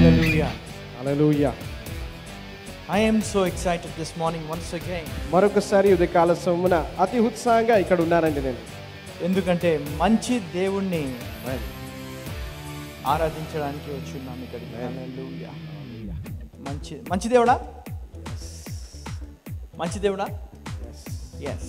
Hallelujah. Hallelujah I am so excited this morning once again. మరొకసారి ఉదయకాల సొమ్మున అతి ఉత్సాహంగా ఇక్కడ ఉన్నానండి నేను ఎందుకంటే మంచి దేవుణ్ణి ఆరాధించడానికి వచ్చి ఉన్నాం ఇక్కడికి Hallelujah. మంచి మంచి దేవుడా మంచి దేవుడా yes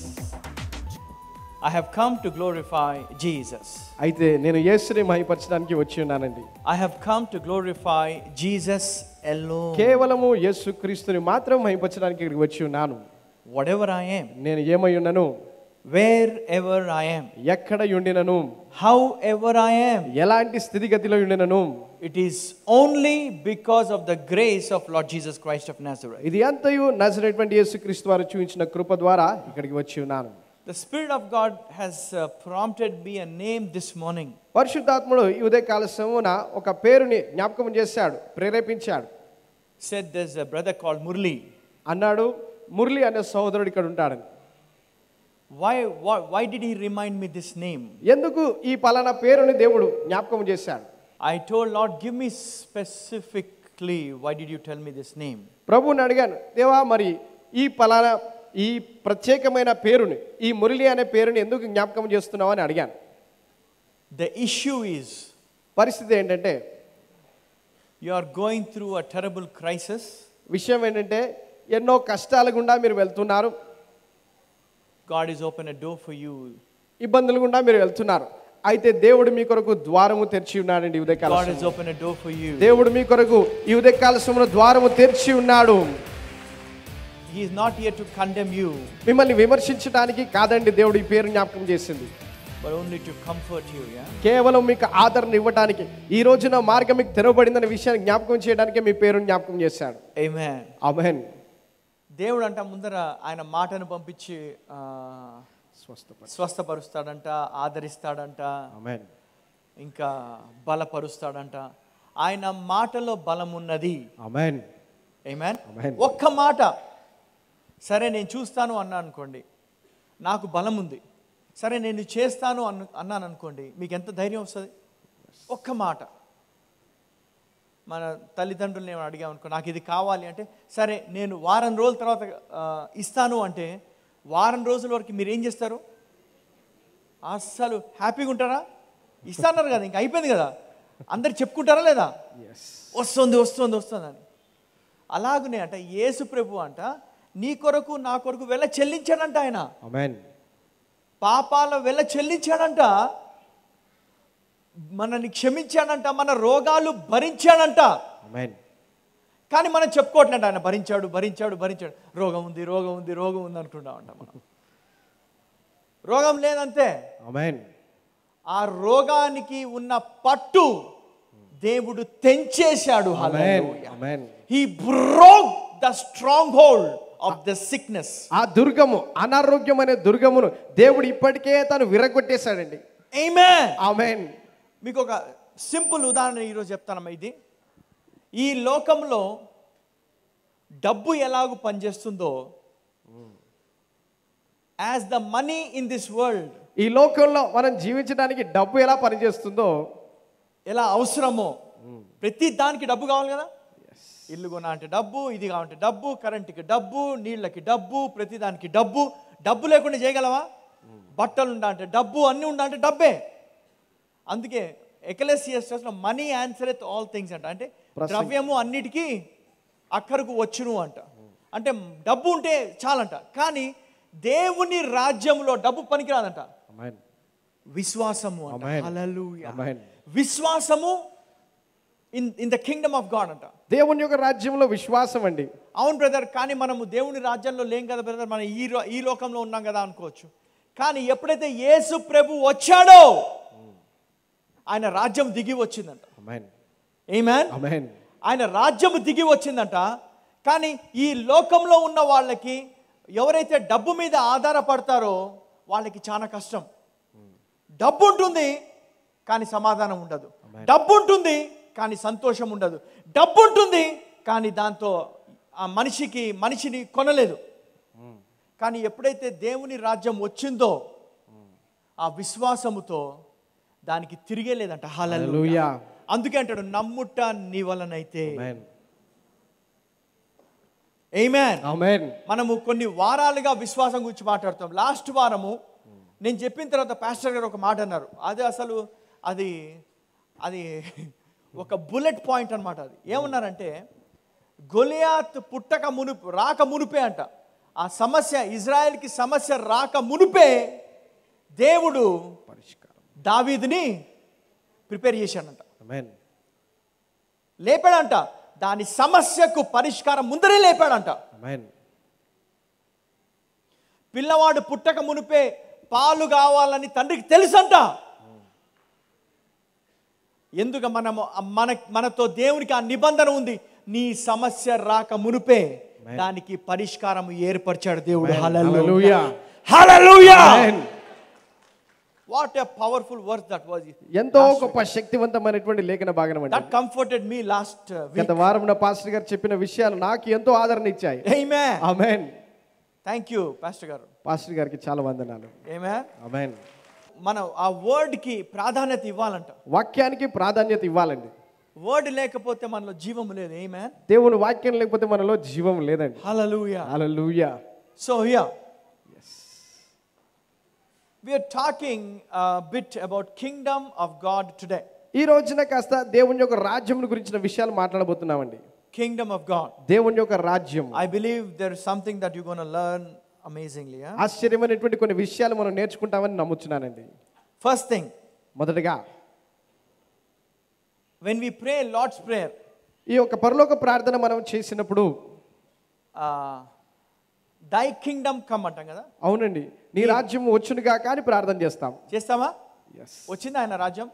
I have come to glorify Jesus అయితే నేను యేసుని మహిపరచడానికి వచ్చి ఉన్నానండి I have come to glorify Jesus ఎల్లో కేవలము యేసు క్రీస్తుని మాత్రం మహిపరచడానికి ఇక్కడికి వచ్చి ఉన్నాను వాట్ ఎవర్ ఐ am నేను ఏమై ఉన్నాను వేర్ ఎవర్ ఐ am ఎక్కడ ఉండినను హౌ ఎవర్ ఐ am ఎలాంటి స్థితిగతిలో ఉండినను It is only because of the grace of Lord Jesus Christ of Nazareth. ఇది అంతయు నజరేటువంటి యేసుక్రీస్తు వారు చూపించిన కృప ద్వారా ఇక్కడికి వచ్చి ఉన్నాను The Spirit of God has uh, prompted me a name this morning. పరిశుద్ధాత్ముడు ఈ ఉదయకాల సమున ఒక పేరుని జ్ఞాపకం చేశాడు ప్రేరేపించాడు Said there's a brother called Murli. అన్నాడు మురళి అనే సహోదరుడు ఇక్కడ ఉంటాడని Why, why, why did he remind me this name? ఎందుకు ఈ పలానా పేరుని దేవుడు జ్ఞాపకం చేశాడు I told Lord, give me specifically, why did you tell me this name? ప్రభువుని అడిగాను దేవా మరి ఈ పలానా ఈ ప్రత్యేకమైన పేరుని ఈ మురళి అనే పేరుని ఎందుకు జ్ఞాపకం చేస్తున్నావు అని అడిగాను The issue is పరిస్థితి ఏంటంటే you are going through a terrible crisis. విషయం ఏంటంటే ఎన్నో కష్టాల గుండా మీరు వెళ్తున్నారు God has opened a door for you. ఇబ్బందులు గుండా మీరు వెళ్తున్నారు అయితే దేవుడు మీ కొరకు ద్వారము తెరిచి ఉన్నాడండి ఈ ఉదయకాల God has సమయంలో. opened a door for you. దేవుడు మీ కొరకు ఈ ఉదయకాల సమయంలో ద్వారము తెరిచి ఉన్నాడు He is not here to condemn you, మిమ్మల్ని విమర్శించడానికి కాదండి దేవుడు ఈ పేరు జ్ఞాపకం చేసింది but only to comfort you. Yeah. కేవలం మీకు ఆదరణ ఇవ్వడానికి ఈ రోజున మార్గం మీకు తెరవబడిందనే విషయాన్ని జ్ఞాపకం చేయడానికే మీ పేరుని జ్ఞాపకం చేశాడు Amen. అమెన్ దేవుడు అంట ముందర ఆయన మాటను పంపించి ఆ, స్వస్థపరుస్తాడంట ఆదరిస్తాడంట అమెన్ ఇంకా బలపరుస్తాడంట ఆయన మాటలో బలం ఉన్నది అమెన్ ఏమేన్ Amen. ఒక్క మాట సరే నేను చూస్తాను అన్నా అనుకోండి నాకు బలం ఉంది సరే నేను చేస్తాను అన్న అన్నాను అనుకోండి మీకు ఎంత ధైర్యం వస్తుంది ఒక్క మాట మన తల్లిదండ్రులను ఏమైనా అడిగామనుకో నాకు ఇది కావాలి అంటే సరే నేను వారం రోజుల తర్వాత ఆ, ఇస్తాను అంటే వారం రోజుల వరకు మీరు ఏం చేస్తారు అస్సలు హ్యాపీగా ఉంటారా ఇస్తాన్నారు కదా ఇంకా అయిపోయింది కదా అందరు చెప్పుకుంటారా లేదా వస్తుంది వస్తుంది వస్తుంది అని అలాగనే అంట యేసు ప్రభు అంట నీ కొరకు నా కొరకు వెళ్ళ చెల్లించాడంట ఆయన అమెన్ పాపాల వెళ్ళ చెల్లించాడంట మనల్ని క్షమించాడంట మన రోగాలు భరించాడంట అమెన్ కానీ మనం చెప్పుకోవట్లేంట ఆయన భరించాడు భరించాడు భరించాడు రోగం ఉంది రోగం ఉంది రోగం ఉంది అనుకుంటామంట మనం రోగం లేదంతే అమెన్ ఆ రోగానికి ఉన్న పట్టు దేవుడు తెంచేశాడు amen amen he broke the stronghold of the sickness ఆ దుర్గము అనారోగ్యం అనే దుర్గమును దేవుడు ఇప్పటికే తను విరగొట్టేశాడండి ఆమేన్ ఆమెన్ మీకు ఒక సింపుల్ ఉదాహరణ ఈరోజు చెప్తానమ్మా ఇది ఈ లోకంలో డబ్బు ఎలాగూ పనిచేస్తుందో as the money in this world ఈ లోకంలో మనం జీవించడానికి డబ్బు ఎలా పనిచేస్తుందో ఎలా అవసరమో ప్రతి దానికి డబ్బు కావాలి కదా ఇల్లు కొనా అంటే డబ్బు ఇది కావాలంటే డబ్బు కరెంటుకి డబ్బు నీళ్ళకి డబ్బు ప్రతి దానికి డబ్బు డబ్బు లేకుండా చేయగలవా బట్టలు ఉండా అంటే డబ్బు అన్నీ ఉండా అంటే డబ్బే అందుకే ఎకలెసియస్లో money answereth all things అంట అంటే ద్రవ్యము అన్నిటికీ అక్కరకు వచ్చును అంట అంటే డబ్బు ఉంటే చాలంట కానీ దేవుని రాజ్యంలో డబ్బు పనికిరాదంట అమెన్ విశ్వాసము అంట. Amen. Hallelujah. Amen. విశ్వాసము in in the kingdom of God అంట దేవుని యొక్క రాజ్యంలో విశ్వాసం అండి అవును బ్రదర్ కానీ మనము దేవుని రాజ్యంలో లేం కదా బ్రదర్ మనం ఈ రో- ఈ లోకంలో ఉన్నాం కదా అనుకోవచ్చు కానీ ఎప్పుడైతే యేసు ప్రభు వచ్చాడో ఆయన రాజ్యం దిగి వచ్చిందంట అమెన్ ఏమేన్ అమెన్ ఆయన రాజ్యము దిగి వచ్చిందంట కానీ ఈ లోకంలో ఉన్న వాళ్ళకి ఎవరైతే డబ్బు మీద ఆధారపడతారో వాళ్ళకి చాలా కష్టం డబ్బు ఉంటుంది కానీ సమాధానం ఉండదు డబ్బు ఉంటుంది కానీ సంతోషం ఉండదు డబ్బు ఉంటుంది కానీ దాంతో ఆ మనిషికి మనిషిని కొనలేదు కానీ ఎప్పుడైతే దేవుని రాజ్యం వచ్చిందో ఆ విశ్వాసముతో దానికి తిరిగే లేదంట హల్లెలూయా హల్లెలూయా అందుకే అంటాడు నమ్ముట నీ వలనైతే ఆమేన్ ఏమేన్ ఆమేన్ మనము కొన్ని వారాలుగా విశ్వాసం గురించి మాట్లాడుతాం లాస్ట్ వారము నేను చెప్పిన తర్వాత పాస్టర్ గారు ఒక మాట అన్నారు అది అసలు అది అది ఒక బుల్లెట్ పాయింట్ అన్నమాట అది ఏమన్నారంటే గొలియాత్ పుట్టక మునుపు రాక మునుపే అంట ఆ సమస్య ఇజ్రాయెల్కి సమస్య రాక మునుపే దేవుడు పరిష్కారం దావీదుని ప్రిపేర్ చేశాడంట ఆమేన్ లేపాడంట దాని సమస్యకు పరిష్కారం ముందరే లేపాడంట ఆమేన్ పిల్లవాడు పుట్టక మునిపే పాలు కావాలని తండ్రికి తెలుసంట ఎందుకు మనము మన మనతో దేవునికి ఆ నిబంధన ఉంది నీ సమస్య రాక మునుపే దానికి పరిష్కారం ఏర్పరిచాడు దేవుడు hallelujah. Hallelujah amen. What a powerful work that was ఎంతో గొప్ప శక్తివంతమైనటువంటి లేఖన భాగం అండి దట్ కంఫర్టెడ్ మీ లాస్ట్ గత వారం నా పాస్టర్ గారు చెప్పిన విషయాలు నాకు ఎంతో ఆదరణ ఇచ్చాయి ఏమే ఆమేన్ థ్యాంక్ యూ పాస్టర్ గారు పాస్టర్ గారికి చాలా వందనాలు ఏమే ఆమేన్ మనం ఆ వర్డ్కి ప్రాధాన్యత ఇవ్వాలంట వాక్యానికి ప్రాధాన్యత ఇవ్వాలండి వర్డ్ లేకపోతే మనలో జీవం లేదు ఏమే దేవుని వాక్యం లేకపోతే మనలో జీవం లేదండి హల్లెలూయా హల్లెలూయా So here, we are talking a bit about kingdom of God today. ఈ రోజున కాస్త దేవుని యొక్క రాజ్యం గురించిన విషయాలు మాట్లాడబోతున్నామండి Kingdom of God. దేవుని యొక్క రాజ్యం I believe there is something that you're going to learn amazingly. Huh? ఆశ్చర్యమైనటువంటి కొన్ని విషయాలు మనం నేర్చుకుంటామని నమ్ముచున్నానండి First thing, మొదటగా when we pray Lord's Prayer, ఈ యొక్క పరలోక ప్రార్థన మనం చేసినప్పుడు uh, Thy kingdom come అంటాం కదా అవునండి నీ రాజ్యం వచ్చునుగా కానీ ప్రార్థన చేస్తాం చేస్తామా ఎస్ వచ్చిందా ఆయన రాజ్యం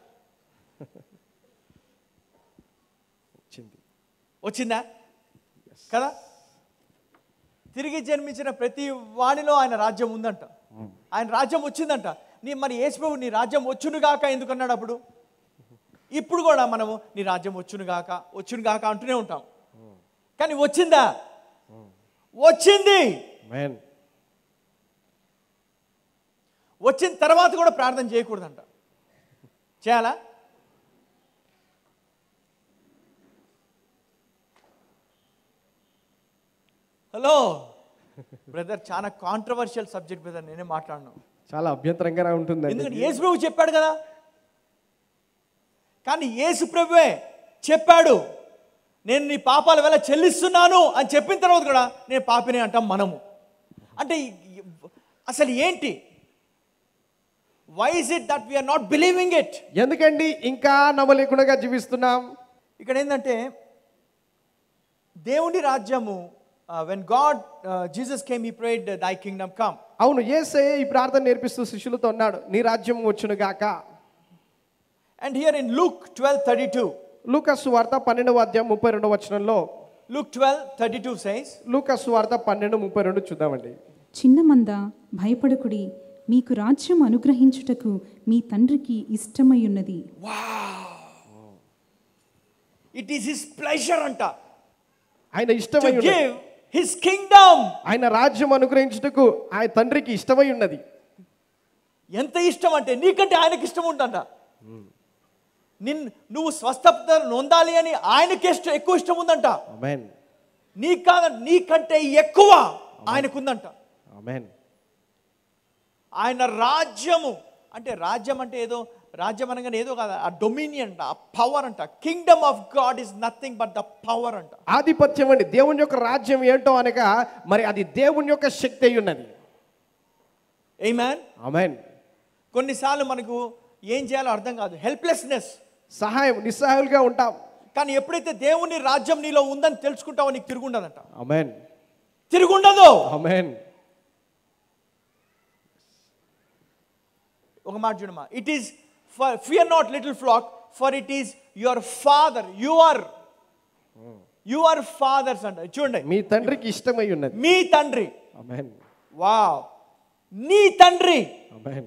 వచ్చింది వచ్చిందా కదా తిరిగి జన్మించిన ప్రతి వాడిలో ఆయన రాజ్యం ఉందంట ఆయన రాజ్యం వచ్చిందంట నీ మరి యేసుప్రభు నీ రాజ్యం వచ్చునుగాక ఎందుకన్నాడు అప్పుడు ఇప్పుడు కూడా మనము నీ రాజ్యం వచ్చునుగాక వచ్చునుగాక అంటూనే ఉంటాం కానీ వచ్చిందా వచ్చింది మేన్ వచ్చిన తర్వాత కూడా ప్రార్థన చేయకూడదంట చేయాలా హలో బ్రదర్ చాలా కాంట్రవర్షియల్ సబ్జెక్ట్ బ్రదర్ నేనే మాట్లాడను చాలా అభ్యంతరంగా ఉంటుందండి ఎందుకంటే యేసు ప్రభు చెప్పాడు కదా కానీ యేసు ప్రభువే చెప్పాడు నేను నీ పాపాల వల్ల చెల్లిస్తున్నాను అని చెప్పిన తర్వాత కూడా నేను పాపిని అంటాం మనము అంటే ఈ- అసలు ఏంటి why is it that we are not believing it ఎందుకండి ఇంకా నమ్మలేకుండా జీవిస్తున్నాం ఇక్కడ ఏంటంటే దేవుని రాజ్యము వెన్ గాడ్ జీసస్ కేమ్ ఈ ప్రేడ్ దై కింగ్డమ్ కమ్ అవును ఏసే ఈ ప్రార్థన నేర్పిస్తూ శిష్యులతో అన్నాడు నీ రాజ్యం వచ్చును గాక and here in Luke twelve thirty two లూకస్ వార్త పన్నెండవ అధ్యాయం ముప్పై రెండవ వచనంలో లూక్ ట్వెల్వ్ థర్టీ టూ సైన్స్ లూకస్ వార్త పన్నెండు ముప్పై రెండు చూద్దామండి చిన్న మంద భయపడకుడి మీకు రాజ్యం అనుగ్రహించుటకు మీ తండ్రికి ఇష్టమయ్యున్నది ఇట్ ఈస్ హిస్ ప్లెజర్ అంట ఆయన టు ఇష్టమై ఉన్నది గివ్ హిస్ కింగ్డమ్ ఆయన రాజ్యం అనుగ్రహించుటకు ఆయన తండ్రికి ఇష్టమై ఉన్నది ఎంత ఇష్టం అంటే నీకంటే ఆయనకి ఇష్టం ఉందంట నిన్ నువ్వు స్వస్థత నొందాలి అని ఆయనకి ఇష్టం ఎక్కువ ఇష్టం ఉందంట అమెన్ నీ కాద నీకంటే ఎక్కువ ఆయనకుందంట అమెన్ ఆయన రాజ్యము అంటే రాజ్యం అంటే ఏదో రాజ్యం అనగానే ఏదో కాదు ఆ డొమినియన్ అంట ఆ పవర్ అంట kingdom of God is nothing but the power అంట ఆధిపత్యం అండి దేవుని యొక్క రాజ్యం ఏంటో అనగా మరి అది దేవుని యొక్క శక్తి అయి ఉన్నది ఏ మ్యాన్ అమెన్ కొన్నిసార్లు మనకు ఏం చేయాలో అర్థం కాదు హెల్ప్లెస్నెస్ సహాయం నిస్సహాయులుగా ఉంటాం కానీ ఎప్పుడైతే దేవుని రాజ్యం నీలో ఉందని తెలుసుకుంటావో నీకు తిరుగుండదంట అమెన్ తిరుగుండదు అమెన్ ఒక మాట చూడమా it is for fear not little flock for it is your father your your father's అంట చూడండి మీ తండ్రికి ఇష్టమై ఉన్నది మీ తండ్రి అమెన్ వా నీ తండ్రి అమెన్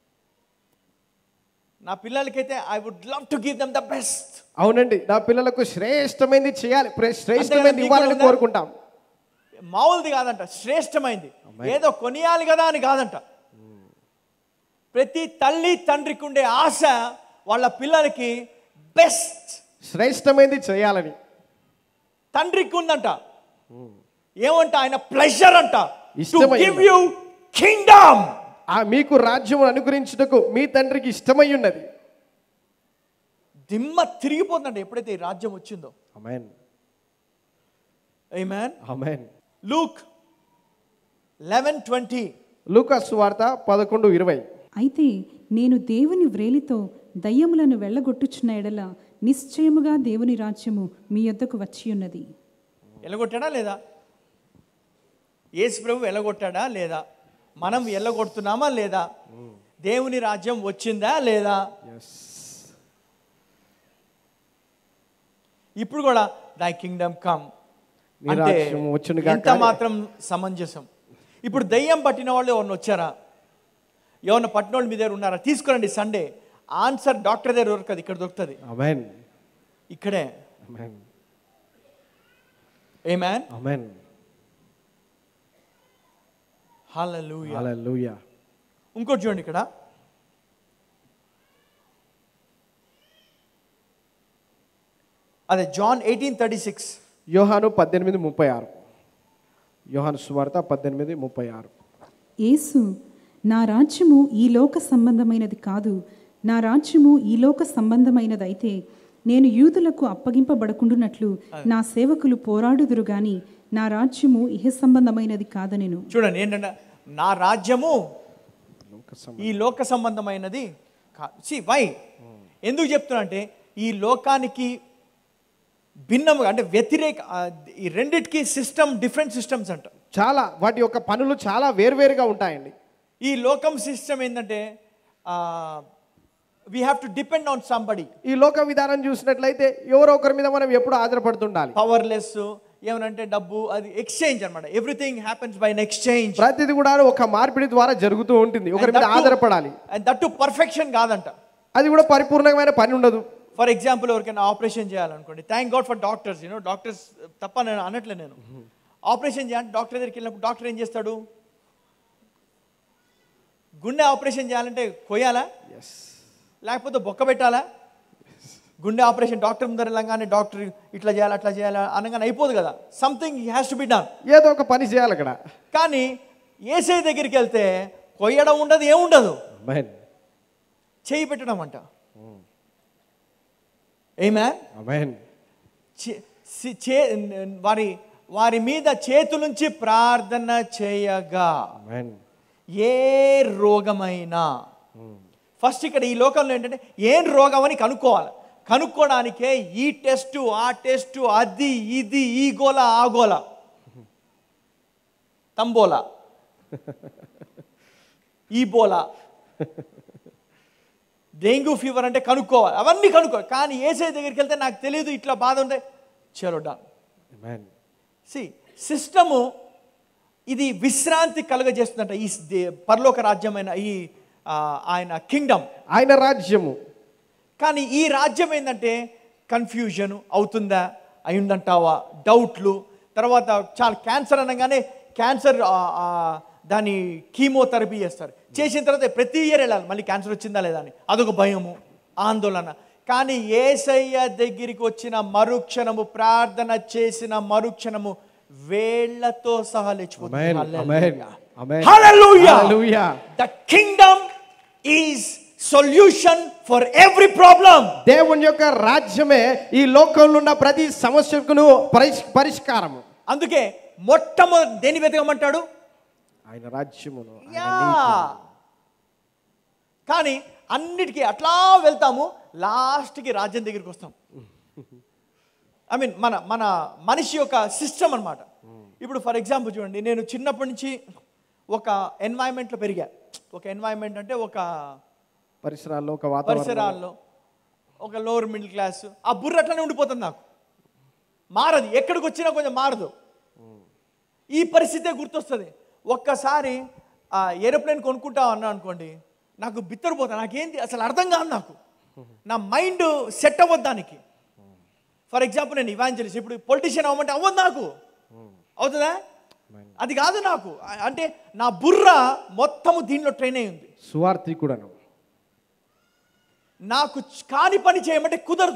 నా పిల్లలకైతే I would love to give them the best అవునండి నా పిల్లలకు శ్రేష్టమైనది చేయాలి ప్రే- శ్రేష్టమైనది మీకు ఇవ్వాలని ఉందా? కోరుకుంటాం మామూలుది కాదంట శ్రేష్టమైంది ఏదో కొనియాలి కదా అని కాదంట ప్రతి తల్లి తండ్రికి ఉండే ఆశ వాళ్ళ పిల్లలకి బెస్ట్ శ్రేష్టమైనది చేయాలని తండ్రికి ఉందంట ఏమంట ఆయన ప్లెజర్ అంట ఇష్టమైనది. గివ్ యూ కింగ్డమ్ ఆ మీకు రాజ్యం అనుగ్రహించుటకు మీ తండ్రికి ఇష్టమై ఉన్నది దిమ్మ తిరిగిపోతుందంట ఎప్పుడైతే ఈ రాజ్యం వచ్చిందో amen man amen Luke eleven twenty లూకాసు వార్త పదకొండు ఇరవై అయితే నేను దేవుని వ్రేలితో దయ్యములను వెళ్ళగొట్టుచున్న ఎడల నిశ్చయముగా దేవుని రాజ్యము మీ యొద్దకు వచ్చి ఉన్నది ఎల్లగొట్టాడా లేదా యేసు ప్రభు ఎల్లగొట్టాడా లేదా మనం ఎల్లగొడుతున్నామా లేదా దేవుని రాజ్యం వచ్చిందా లేదా ఇప్పుడు కూడా దై కింగ్డమ్ కమ్ నీ అంటే రాజ్యం వచ్చును గాక ఎంత మాత్రం సమంజసం ఇప్పుడు దయ్యం పట్టిన వాళ్ళు ఎవరిని వచ్చారా ఎవరిని పట్టిన వాళ్ళు మీ దగ్గర ఉన్నారా తీసుకురండి సండే ఆన్సర్ డాక్టర్ దగ్గర దొరకదు ఇక్కడ దొరుకుతుంది అమెన్ ఇక్కడే amen a man amen hallelujah hallelujah ఇంకోటి చూడండి ఇక్కడ అదే జాన్ ఎయిటీన్ థర్టీ సిక్స్ యోహాను పద్దెనిమిది ముప్పై ఆరు యోహాను సువార్త పద్దెనిమిది ముప్పై ఆరు యేసు నా రాజ్యము ఈ లోక సంబంధమైనది కాదు నా రాజ్యము ఈ లోక సంబంధమైనదైతే నేను యూదులకు అప్పగింపబడకుండునట్లు నా సేవకులు పోరాడుదురు గాని నా రాజ్యము ఇహ సంబంధమైనది కాదనెను చూడండి ఏంటంటే నా రాజ్యము లోక సం- ఈ లోక సంబంధమైనది సి వై ఎందుకు చెప్తున్నా అంటే ఈ లోకానికి భిన్నముగా అంటే వ్యతిరేక ఆ, ఈ రెండిటికి సిస్టమ్ డిఫరెంట్ సిస్టమ్స్ అంట చాలా వాటి యొక్క పనులు చాలా వేరువేరుగా ఉంటాయండి ఈ లోకం సిస్టమ్ ఏంటంటే we have to depend on somebody ఈ లోక విధానం చూసినట్లయితే ఎవరో ఒకరి మీద మనం ఎప్పుడు ఆధారపడుతుండాలి పవర్లెస్ ఏమనంటే డబ్బు అది ఎక్స్చేంజ్ అనమాట everything happens by an exchange ప్రతిది కూడా ఒక మార్పిడి ద్వారా జరుగుతూ ఉంటుంది ఒకరి మీద ఆధారపడాలి అండ్ దట్టు పర్ఫెక్షన్ కాదంట అది కూడా పరిపూర్ణమైన పని ఉండదు ఫర్ ఎగ్జాంపుల్ ఎవరికైనా ఆపరేషన్ చేయాలనుకోండి thank God for doctors you know doctors తప్ప నేను అనట్లే నేను ఆపరేషన్ చేయాలంటే డాక్టర్ దగ్గరికి వెళ్ళినప్పుడు డాక్టర్ ఏం చేస్తాడు గుండె ఆపరేషన్ చేయాలంటే కొయ్యాలా లేకపోతే బొక్క పెట్టాలా గుండె ఆపరేషన్ డాక్టర్ ముందర వెళ్ళగానే డాక్టర్ ఇట్లా చేయాలి అట్లా చేయాలి అనగానే అయిపోదు కదా something has to be done ఏదో ఒక పని చేయాలి అక్కడ కానీ ఏసై దగ్గరికి వెళ్తే కొయ్యడం ఉండదు ఏముండదు అమెన్ చేయి పెట్టడం అంట ఏమే అమెన్ చే- సి- చే- వారి వారి మీద చేతులుంచి ప్రార్థన చేయగా అమెన్ ఏ రోగమైనా ఫస్ట్ ఇక్కడ ఈ లోకంలో ఏంటంటే ఏం రోగం అని కనుక్కోవాలి కనుక్కోవడానికే ఈ టెస్ట్ ఆ టెస్ట్ అది ఇది ఈ గోల ఆ గోల తంబోలా ఈ బోలా డెంగ్యూ ఫీవర్ అంటే కనుక్కోవాలి అవన్నీ కనుక్కోవాలి కానీ ఏసై దగ్గరికి వెళ్తే నాకు తెలియదు ఇట్లా బాధ ఉంటే చెరోడా అమెన్ సి సిస్టము ఇది విశ్రాంతి కలుగజేస్తుందంట ఈ దే- పరలోక రాజ్యమైన ఈ ఆ, ఆయన కింగ్డమ్ ఆయన రాజ్యము కానీ ఈ రాజ్యం ఏంటంటే కన్ఫ్యూజన్ అవుతుందా అయిందంటావా డౌట్లు తర్వాత చాలా క్యాన్సర్ అనగానే క్యాన్సర్ దాని కీమోథెరపీ చేస్తారు చేసిన తర్వాత ప్రతి ఇయర్ వెళ్ళాలి మళ్ళీ క్యాన్సర్ వచ్చిందా లేదా అని అదొక భయము ఆందోళన కానీ ఏసయ్య దగ్గరికి వచ్చిన మరుక్షణము ప్రార్థన చేసిన మరుక్షణము వేళ్లతో సహా లేచిపోతుంది amen amen amen Hallelujah. Hallelujah The kingdom is solution for every problem. దేవుని యొక్క రాజ్యమే ఈ లోకంలో ఉన్న ప్రతి సమస్యకును పరిష్ పరిష్కారము అందుకే మొట్టమొదటి దేని వెతకమంటాడు ఆయన రాజ్యమును ఆయన యా నీతిని. కానీ అన్నిటికీ అట్లా వెళ్తాము లాస్ట్కి రాజ్యం దగ్గరికి వస్తాం ఐ మీన్ మన మన మనిషి యొక్క సిస్టమ్ అన్నమాట ఇప్పుడు ఫర్ ఎగ్జాంపుల్ చూడండి నేను చిన్నప్పటి నుంచి ఒక ఎన్వైరన్మెంట్లో పెరిగా ఒక ఎన్వైరన్మెంట్ అంటే ఒక పరిసరాల్లో ఒక వాతావరణం పరిసరాల్లో ఒక లోవర్ మిడిల్ క్లాస్ ఆ బుర్ర అట్లనే ఉండిపోతుంది నాకు మారదు ఎక్కడికి వచ్చినా కొంచెం మారదు ఈ పరిస్థితే గుర్తొస్తుంది ఒక్కసారి ఆ ఏరోప్లేన్ కొనుక్కుంటా అన్నా అనుకోండి నాకు బిత్తరపోతా నాకేంది అసలు అర్థం కాదు నాకు నా మైండ్ సెట్ అవ్వద్దు దానికి ఫర్ ఎగ్జాంపుల్ నేను ఇవాంజలిస్ట్ ఇప్పుడు పొలిటీషియన్ అవ్వమంటే అవ్వదు నాకు అవుతుందా అది కాదు నాకు ఆ- అంటే నా బుర్ర మొత్తము దీనిలో ట్రైన్ అయి ఉంది సువార్థికుడను నాకు చ- కాని పని చేయమంటే కుదరదు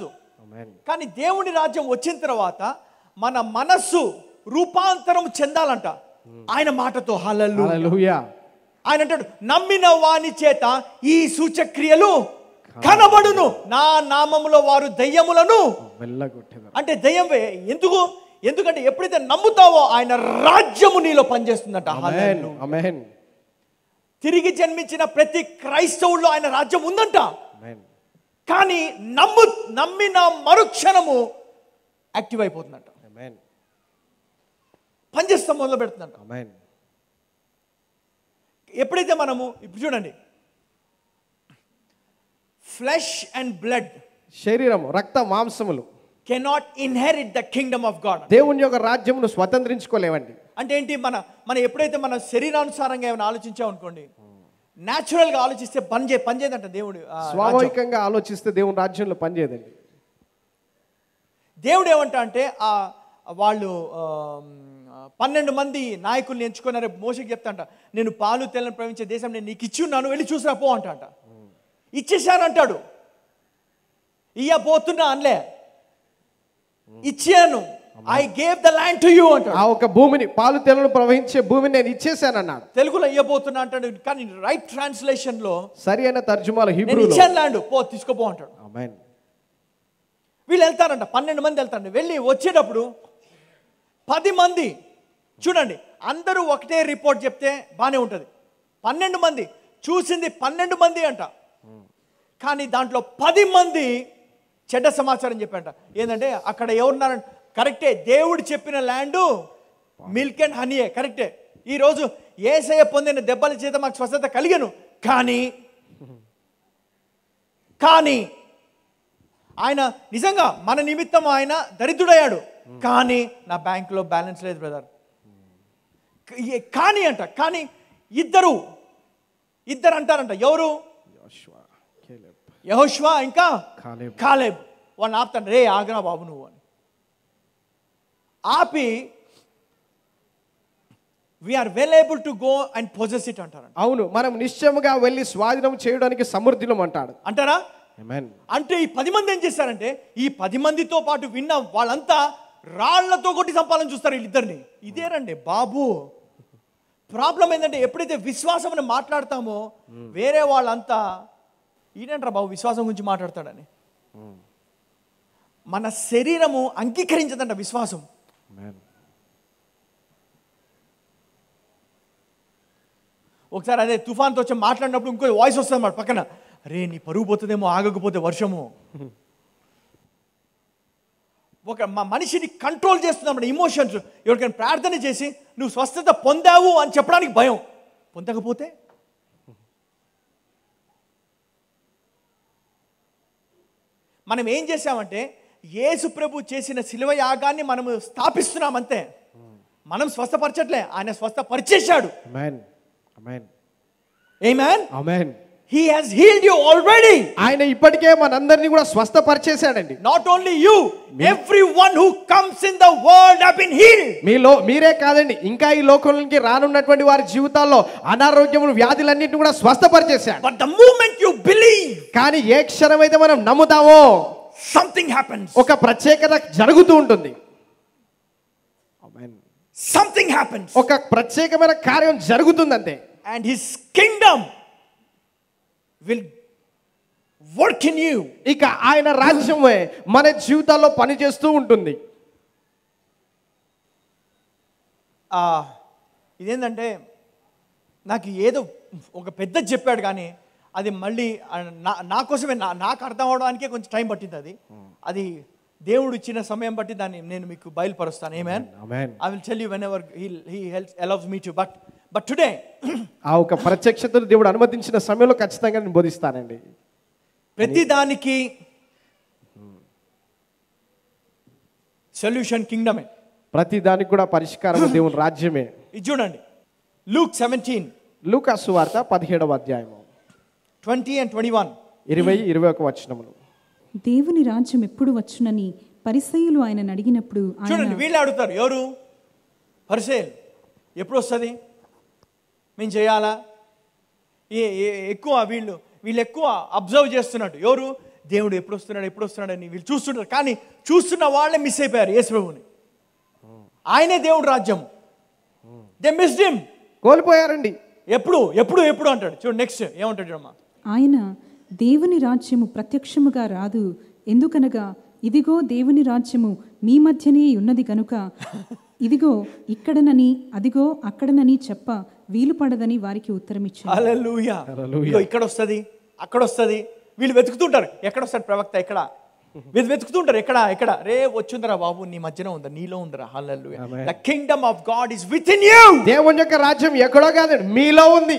ఆమేన్ కానీ దేవుని రాజ్యం వచ్చిన తర్వాత మన మనస్సు రూపాంతరం చెందాలంట ఆయన మాటతో హల్లలు హల్లెలూయా ఆయన అంటాడు నమ్మిన వాని చేత ఈ సూచక్రియలు కనబడును నా నామములో వారు దయ్యములను వెళ్ళగొట్టెదరు అంటే దయ్యం వే- ఎందుకు ఎందుకంటే ఎప్పుడైతే నమ్ముతావో ఆయన రాజ్యము నీలో పనిచేస్తుందంట ఆమేన్ హల్లెలూయా. ఆమేన్ తిరిగి జన్మించిన ప్రతి క్రైస్తవుల్లో ఆయన రాజ్యం ఉందంట ఆమేన్ కానీ నమ్ము నమ్మిన మరుక్షణము యాక్టివ్ అయిపోతుందంట ఆమేన్ పనిచేస్తాం మొదలు పెడుతుందంట ఆమేన్ ఎప్పుడైతే మనము ఇప్పుడు చూడండి ఫ్లెష్ అండ్ బ్లడ్ శరీరము రక్త మాంసములు cannot inherit the kingdom of God దేవుని యొక్క రాజ్యమును స్వతంత్రించుకోలేవండి అంటే ఏంటి మన మనం ఎప్పుడైతే మన శరీరానుసారంగా ఏమైనా ఆలోచించాం అనుకోండి న్యాచురల్ గా ఆలోచిస్తే పని చే పని చేయదంట దేవుడు ఆ, రాజ్యం. స్వాభావికంగా ఆలోచిస్తే దేవుని రాజ్యంలో పనిచేయదండి దేవుడు ఏమంటా అంటే ఆ వాళ్ళు ఆమ్, పన్నెండు మంది నాయకుల్ని ఎంచుకున్నారు మోసకి చెప్తాంట నేను పాలు తెల్లని ప్రవహించే దేశం నేను నీకు ఇచ్చి ఉన్నాను వెళ్ళి చూసిరా పో అంట అంట ఇచ్చేశాను అంటాడు ఇయ్యబోతున్నా అనలే ఇచ్చాను I gave the land to you అంటాడు ఆ ఒక భూమిని పాలు తెలను ప్రవహించే భూమిని నేను ఇచ్చేసానన్నాడు తెలుగులో ఇయ్యబోతున్నా అంటాడు కానీ రైట్ ట్రాన్స్లేషన్ లో సరి అయిన తర్జుమాలు నేను హిబ్రూలో ఇచ్చాను ల్యాండ్ పో తీసుకోపో అంటాడు ఆమేన్ వీళ్ళు వెళ్తారంట పన్నెండు మంది వెళ్తారంట వెళ్ళి వచ్చేటప్పుడు పది మంది చూడండి అందరూ ఒకటే రిపోర్ట్ చెప్తే బాగానే ఉంటుంది పన్నెండు మంది చూసింది పన్నెండు మంది అంట కానీ దాంట్లో పది మంది చెడ్డ సమాచారం చెప్పంట ఏంటంటే అక్కడ ఎవరున్నారంట కరెక్టే దేవుడు చెప్పిన ల్యాండ్ మిల్క్ అండ్ హనీయే కరెక్టే ఈరోజు ఏసయ్య పొందిన దెబ్బల చేత మాకు స్వస్థత కలిగను కానీ కానీ ఆయన నిజంగా మన నిమిత్తం ఆయన దరిద్రుడయ్యాడు కానీ నా బ్యాంకులో బ్యాలెన్స్ లేదు బ్రదర్ కానీ అంట కానీ ఇద్దరు ఇద్దరు అంటారంట ఎవరు యోషువ, కేలెబ్, యహోష్వా ఇంకా కాలేబ్. కాలేబ్ వాళ్ళని ఆపుతాను రే ఆగరా బాబు నువ్వు అని ఆపి we are well able to go and possess it అంటారంట అవును మనం నిశ్చయముగా వెళ్ళి స్వాధీనం చేయడానికి సమృద్ధిలం అంటాడు అంటారా ఆమేన్ అంటే ఈ పది మంది ఏం చేశారంటే ఈ పది మందితో పాటు విన్న వాళ్ళంతా రాళ్లతో కొట్టి చంపాలని చూస్తారు వీళ్ళిద్దరిని ఇదేనండి బాబు ప్రాబ్లం ఏంటంటే ఎప్పుడైతే విశ్వాసం అని మాట్లాడతామో వేరే వాళ్ళంతా ఈయనంటారా బాబు విశ్వాసం గురించి మాట్లాడతాడని మన శరీరము అంగీకరించదంట విశ్వాసం ఆమేన్ ఒకసారి అదే తుఫాన్తో వచ్చి మాట్లాడినప్పుడు ఇంకో వాయిస్ వస్తుంది అన్నమాట పక్కన అరే నీ పరుగు పోతుందేమో ఆగకపోతే వర్షము ఒక మా మనిషిని కంట్రోల్ చేస్తుంది ఇమోషన్స్ ఎవరికైనా ప్రార్థన చేసి నువ్వు స్వస్థత పొందావు అని చెప్పడానికి భయం పొందకపోతే మనం ఏం చేసామంటే యేసు ప్రభు చేసిన శిలువ యాగాన్ని మనము స్థాపిస్తున్నాం అంతే మనం స్వస్థపరచట్లే ఆయన స్వస్థపరిచేశాడు ఆమేన్ ఆమేన్ Amen. Amen He has healed you already. ఆయన ఇప్పటికే మనందరినీ కూడా స్వస్థపరిచేశాడండి Not only you, everyone who comes in the world have been healed. మీలో మీరే కాదండి ఇంకా ఈ లోకంలోకి రానున్నటువంటి వారి జీవితాల్లో అనారోగ్యములు వ్యాధులన్నింటినీ కూడా స్వస్థపరిచేశాడు But the moment you believe, కానీ ఏ క్షణం అయితే మనం నమ్ముతామో something happens. ఒక ప్రత్యేకత జరుగుతూ ఉంటుంది ఆమేన్. Something happens. ఒక ప్రత్యేకమైన కార్యం జరుగుతుంది అంతే And his kingdom will work in you. ఇక ఆయన రాజ్యమే మన జీవితాల్లో పనిచేస్తూ ఉంటుంది ఆ, ఇదేంటంటే నాకు ఏదో ఒక పెద్ద చెప్పాడు కానీ అది మళ్ళీ ఆ, నా నా కోసమే నా నాకు అర్థం అవడానికే కొంచెం టైం పట్టింది అది అది దేవుడు ఇచ్చిన సమయం బట్టి దాన్ని నేను మీకు బయలుపరుస్తాను amen amen. I will tell you whenever he he helps allows me to but but today ఆ ఒక ప్రత్యక్షతను దేవుడు అనుమతించిన సమయంలో ఖచ్చితంగా నేను బోధిస్తానండి ప్రతి దానికి సొల్యూషన్ కింగ్డమే ప్రతి దానికి కూడా పరిష్కారం దేవుని రాజ్యమే ఇది చూడండి లూక్ సెవెంటీన్ లూకాసు వార్త పదిహేడవ అధ్యాయము ట్వంటీ అండ్ ట్వంటీ వన్ ఇరవై ఇరవై ఒక వచనములు దేవుని రాజ్యం ఎప్పుడు వచ్చునని పరిసయ్యులు ఆయన అడిగినప్పుడు చూడండి ఆయన వీళ్ళు అడుగుతారు ఎవరు పరిసేల్ ఎప్పుడు వస్తుంది మేము చేయాలా ఏ ఏ- ఎక్కువ వీళ్ళు వీళ్ళు ఎక్కువ అబ్జర్వ్ చేస్తున్నట్టు ఎవరు దేవుడు ఎప్పుడు వస్తున్నాడు ఎప్పుడు వస్తున్నాడని వీళ్ళు చూస్తుంటారు కానీ చూస్తున్న వాళ్ళే మిస్ అయిపోయారు యేసుప్రభుని ఆయనే దేవుడు రాజ్యం దే మిస్డ్ హిమ్ కోల్పోయారండి ఎప్పుడు ఎప్పుడు ఎప్పుడు అంటాడు చూడు నెక్స్ట్ ఏమంటాడు చూడమ్మా ఆయన దేవుని రాజ్యము ప్రత్యక్షముగా రాదు ఎందుకనగా ఇదిగో దేవుని రాజ్యము మీ మధ్యనే ఉన్నది గనుక ఇదిగో ఇక్కడనని అదిగో అక్కడనని చెప్ప వీలు పడదని వారికి ఉత్తరమిచ్చాను హల్లెలూయా ఇదిగో ఇక్కడ వస్తుంది అక్కడ వస్తుంది వీళ్ళు వెతుకుతుంటారు ఎక్కడ వస్తాడు ప్రవక్త ఎక్కడ వీళ్ళు వెతుకుతుంటారు ఎక్కడ ఎక్కడ రే వచ్చిందిరా బాబు నీ మధ్యన ఉందా నీలో ఉందిరా hallelujah the kingdom of God is within you దేవుని యొక్క రాజ్యం ఎక్కడో కాదండి మీలో ఉంది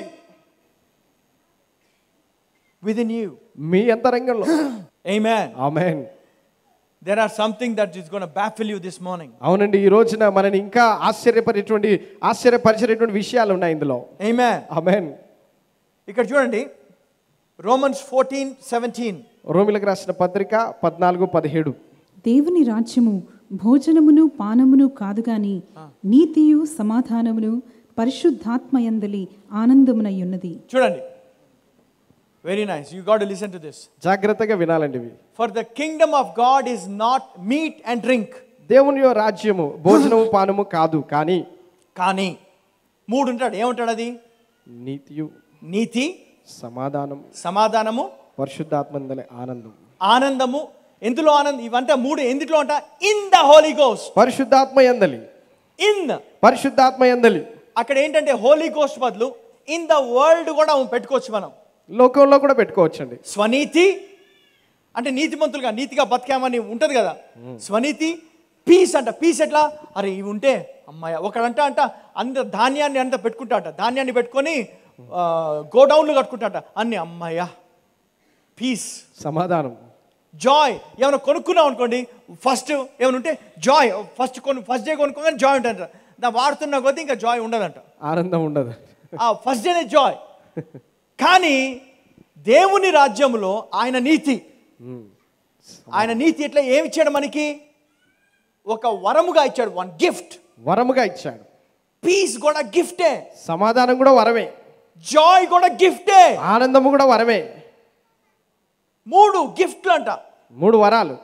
విత్ ఇన్ యూ మీ అంతరంగంలో amen amen there are something that is gonna baffle you this morning అవునండి ఈ రోజున మనని ఇంకా ఆశ్చర్యపడేటువంటి ఆశ్చర్యపరిచేటువంటి విషయాలు ఉన్నాయి ఇందులో ఆమేన్ ఆమెన్ ఇక్కడ చూడండి రోమన్స్ ఫోర్టీన్ సెవెంటీన్ రోమిలకు రాసిన పత్రిక పద్నాలుగు పదిహేడు దేవుని రాజ్యము భోజనమును పానమును కాదు గాని నీతియు సమాధానమును పరిశుద్ధాత్మయందలి ఆనందమునై ఉన్నది చూడండి very nice you got listen to this జాగ్రత్తగా వినాలండి ఇవి for the kingdom of God is not meat and drink దేవుని యొక్క రాజ్యము భోజనము పానము కాదు కానీ కానీ మూడు ఉంటాడు ఏముంటాడు అది నీతియు నీతి సమాధానం సమాధానము పరిశుద్ధాత్మందలి ఆనందం ఆనందము ఎందులో ఆనందం ఇవంటే మూడు ఎందులో అంట ఇన్ ద హోలీ గోస్ట్ పరిశుద్ధాత్మ ఎందలి ఇన్ పరిశుద్ధాత్మ ఎందలి అక్కడ ఏంటంటే హోలీ గోస్ట్ బదులు ఇన్ ద వరల్డ్ కూడా పెట్టుకోవచ్చు మనం లోకంలో కూడా పెట్టుకోవచ్చండి స్వనీతి అంటే నీతిమంతులుగా నీతిగా బతికామని ఉంటుంది కదా స్వనీతి పీస్ అంట పీస్ ఎట్లా అరే ఇవి ఉంటే అమ్మాయ ఒకడంట అంట అంత ధాన్యాన్ని అంత పెట్టుకుంటాట ధాన్యాన్ని పెట్టుకొని గోడౌన్లు కట్టుకుంటాట అన్ని అమ్మాయ పీస్ సమాధానం జాయ్ ఏమైనా కొనుక్కున్నాం అనుకోండి ఫస్ట్ ఏమైనా ఉంటే జాయ్ ఫస్ట్ కొను ఫస్ట్ డే కొనుక్కోగానే జాయ్ ఉంటుంది దా వాడుతున్న కొద్దీ ఇంకా జాయ్ ఉండదంట ఆనందం ఉండదు ఆ ఫస్ట్ డేనే జాయ్ కానీ దేవుని రాజ్యంలో ఆయన నీతి ఆయన నీతి ఎట్లా ఏమి ఇచ్చాడు మనకి ఒక వరముగా ఇచ్చాడు వన్ గిఫ్ట్ వరముగా ఇచ్చాడు పీస్ కూడా గిఫ్టే సమాధానం కూడా వరమే జాయ్ కూడా గిఫ్టే ఆనందము కూడా వరమే మూడు గిఫ్ట్లు అంట మూడు వరాలు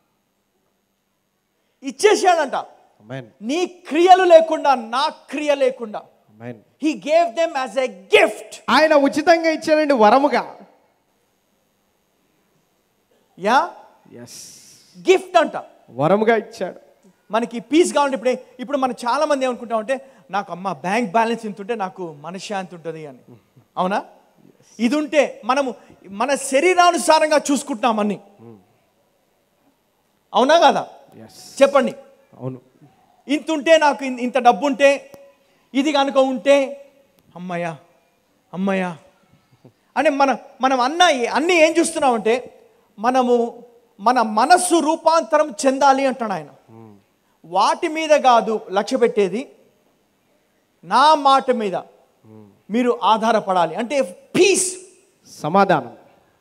ఇచ్చేసాడంట అమెన్ నీ క్రియలు లేకుండా నా క్రియ లేకుండా amen he gave them as a gift ఆయన ఉచితంగా ఇచ్చాడండి వరముగా యా ఎస్ గిఫ్ట్ అంట వరముగా ఇచ్చాడు మనకి పీస్ కావాలంటే ఇప్పుడే ఇప్పుడు మనం చాలా మంది ఏమనుకుంటామంటే నాకు అమ్మ బ్యాంక్ బ్యాలెన్స్ ఇంత ఉంటే నాకు మనశ్శాంతి ఉంటుంది అని అవునా ఇది ఉంటే మనము మన శరీరానుసారంగా చూసుకుంటున్నాం అన్ని అవునా కదా ఎస్ చెప్పండి అవును ఇంత ఉంటే నాకు ఇన్- ఇంత డబ్బు ఉంటే ఇది కనుక ఉంటే అమ్మయ్యా అమ్మయ్యా అని మన మనం అన్న అన్నీ ఏం చూస్తున్నామంటే మనము మన మనస్సు రూపాంతరం చెందాలి అంటాడు ఆయన వాటి మీద కాదు లక్ష్య పెట్టేది నా మాట మీద మీరు ఆధారపడాలి అంటే పీస్ సమాధానం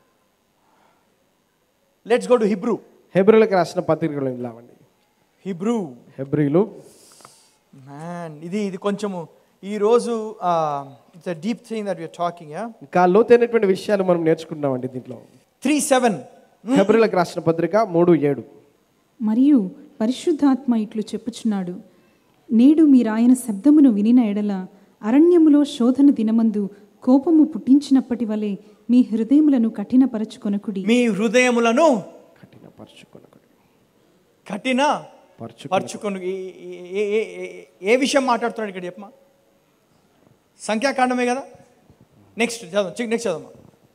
లెట్స్ గో టు హిబ్రూ హెబ్రిలకు రాసిన పత్రికలు ఇలావండి హిబ్రూ హెబ్రిలు మ్యాన్ ఇది ఇది కొంచెము ఈరోజు it's deep thing that you're talking yeah ఇంకా లోతైనటువంటి విషయాలు మనం నేర్చుకుంటున్నామండి దీంట్లో త్రీ సెవెన్ హెబ్రిలకు రాసిన పత్రిక మూడు ఏడు మరియు పరిశుద్ధాత్మ ఇట్లు చెప్పుచున్నాడు నేడు మీరాయన శబ్దమును వినిన ఎడల అరణ్యములో శోధన దినమందు కోపము పుట్టించినప్పటి వలె మీ హృదయములను కఠినపరచుకొనకుడి మీ హృదయములను కఠిన పరచుకొనకుడి కఠిన పరచు పరుచుకొని ఏ- ఏ- ఏ- ఏ- ఏ విషయం మాట్లాడుతున్నాడు ఇక్కడ చెప్పమా సంఖ్యాకాండమే కదా నెక్స్ట్ చదువు నెక్స్ట్ చదవమ్మా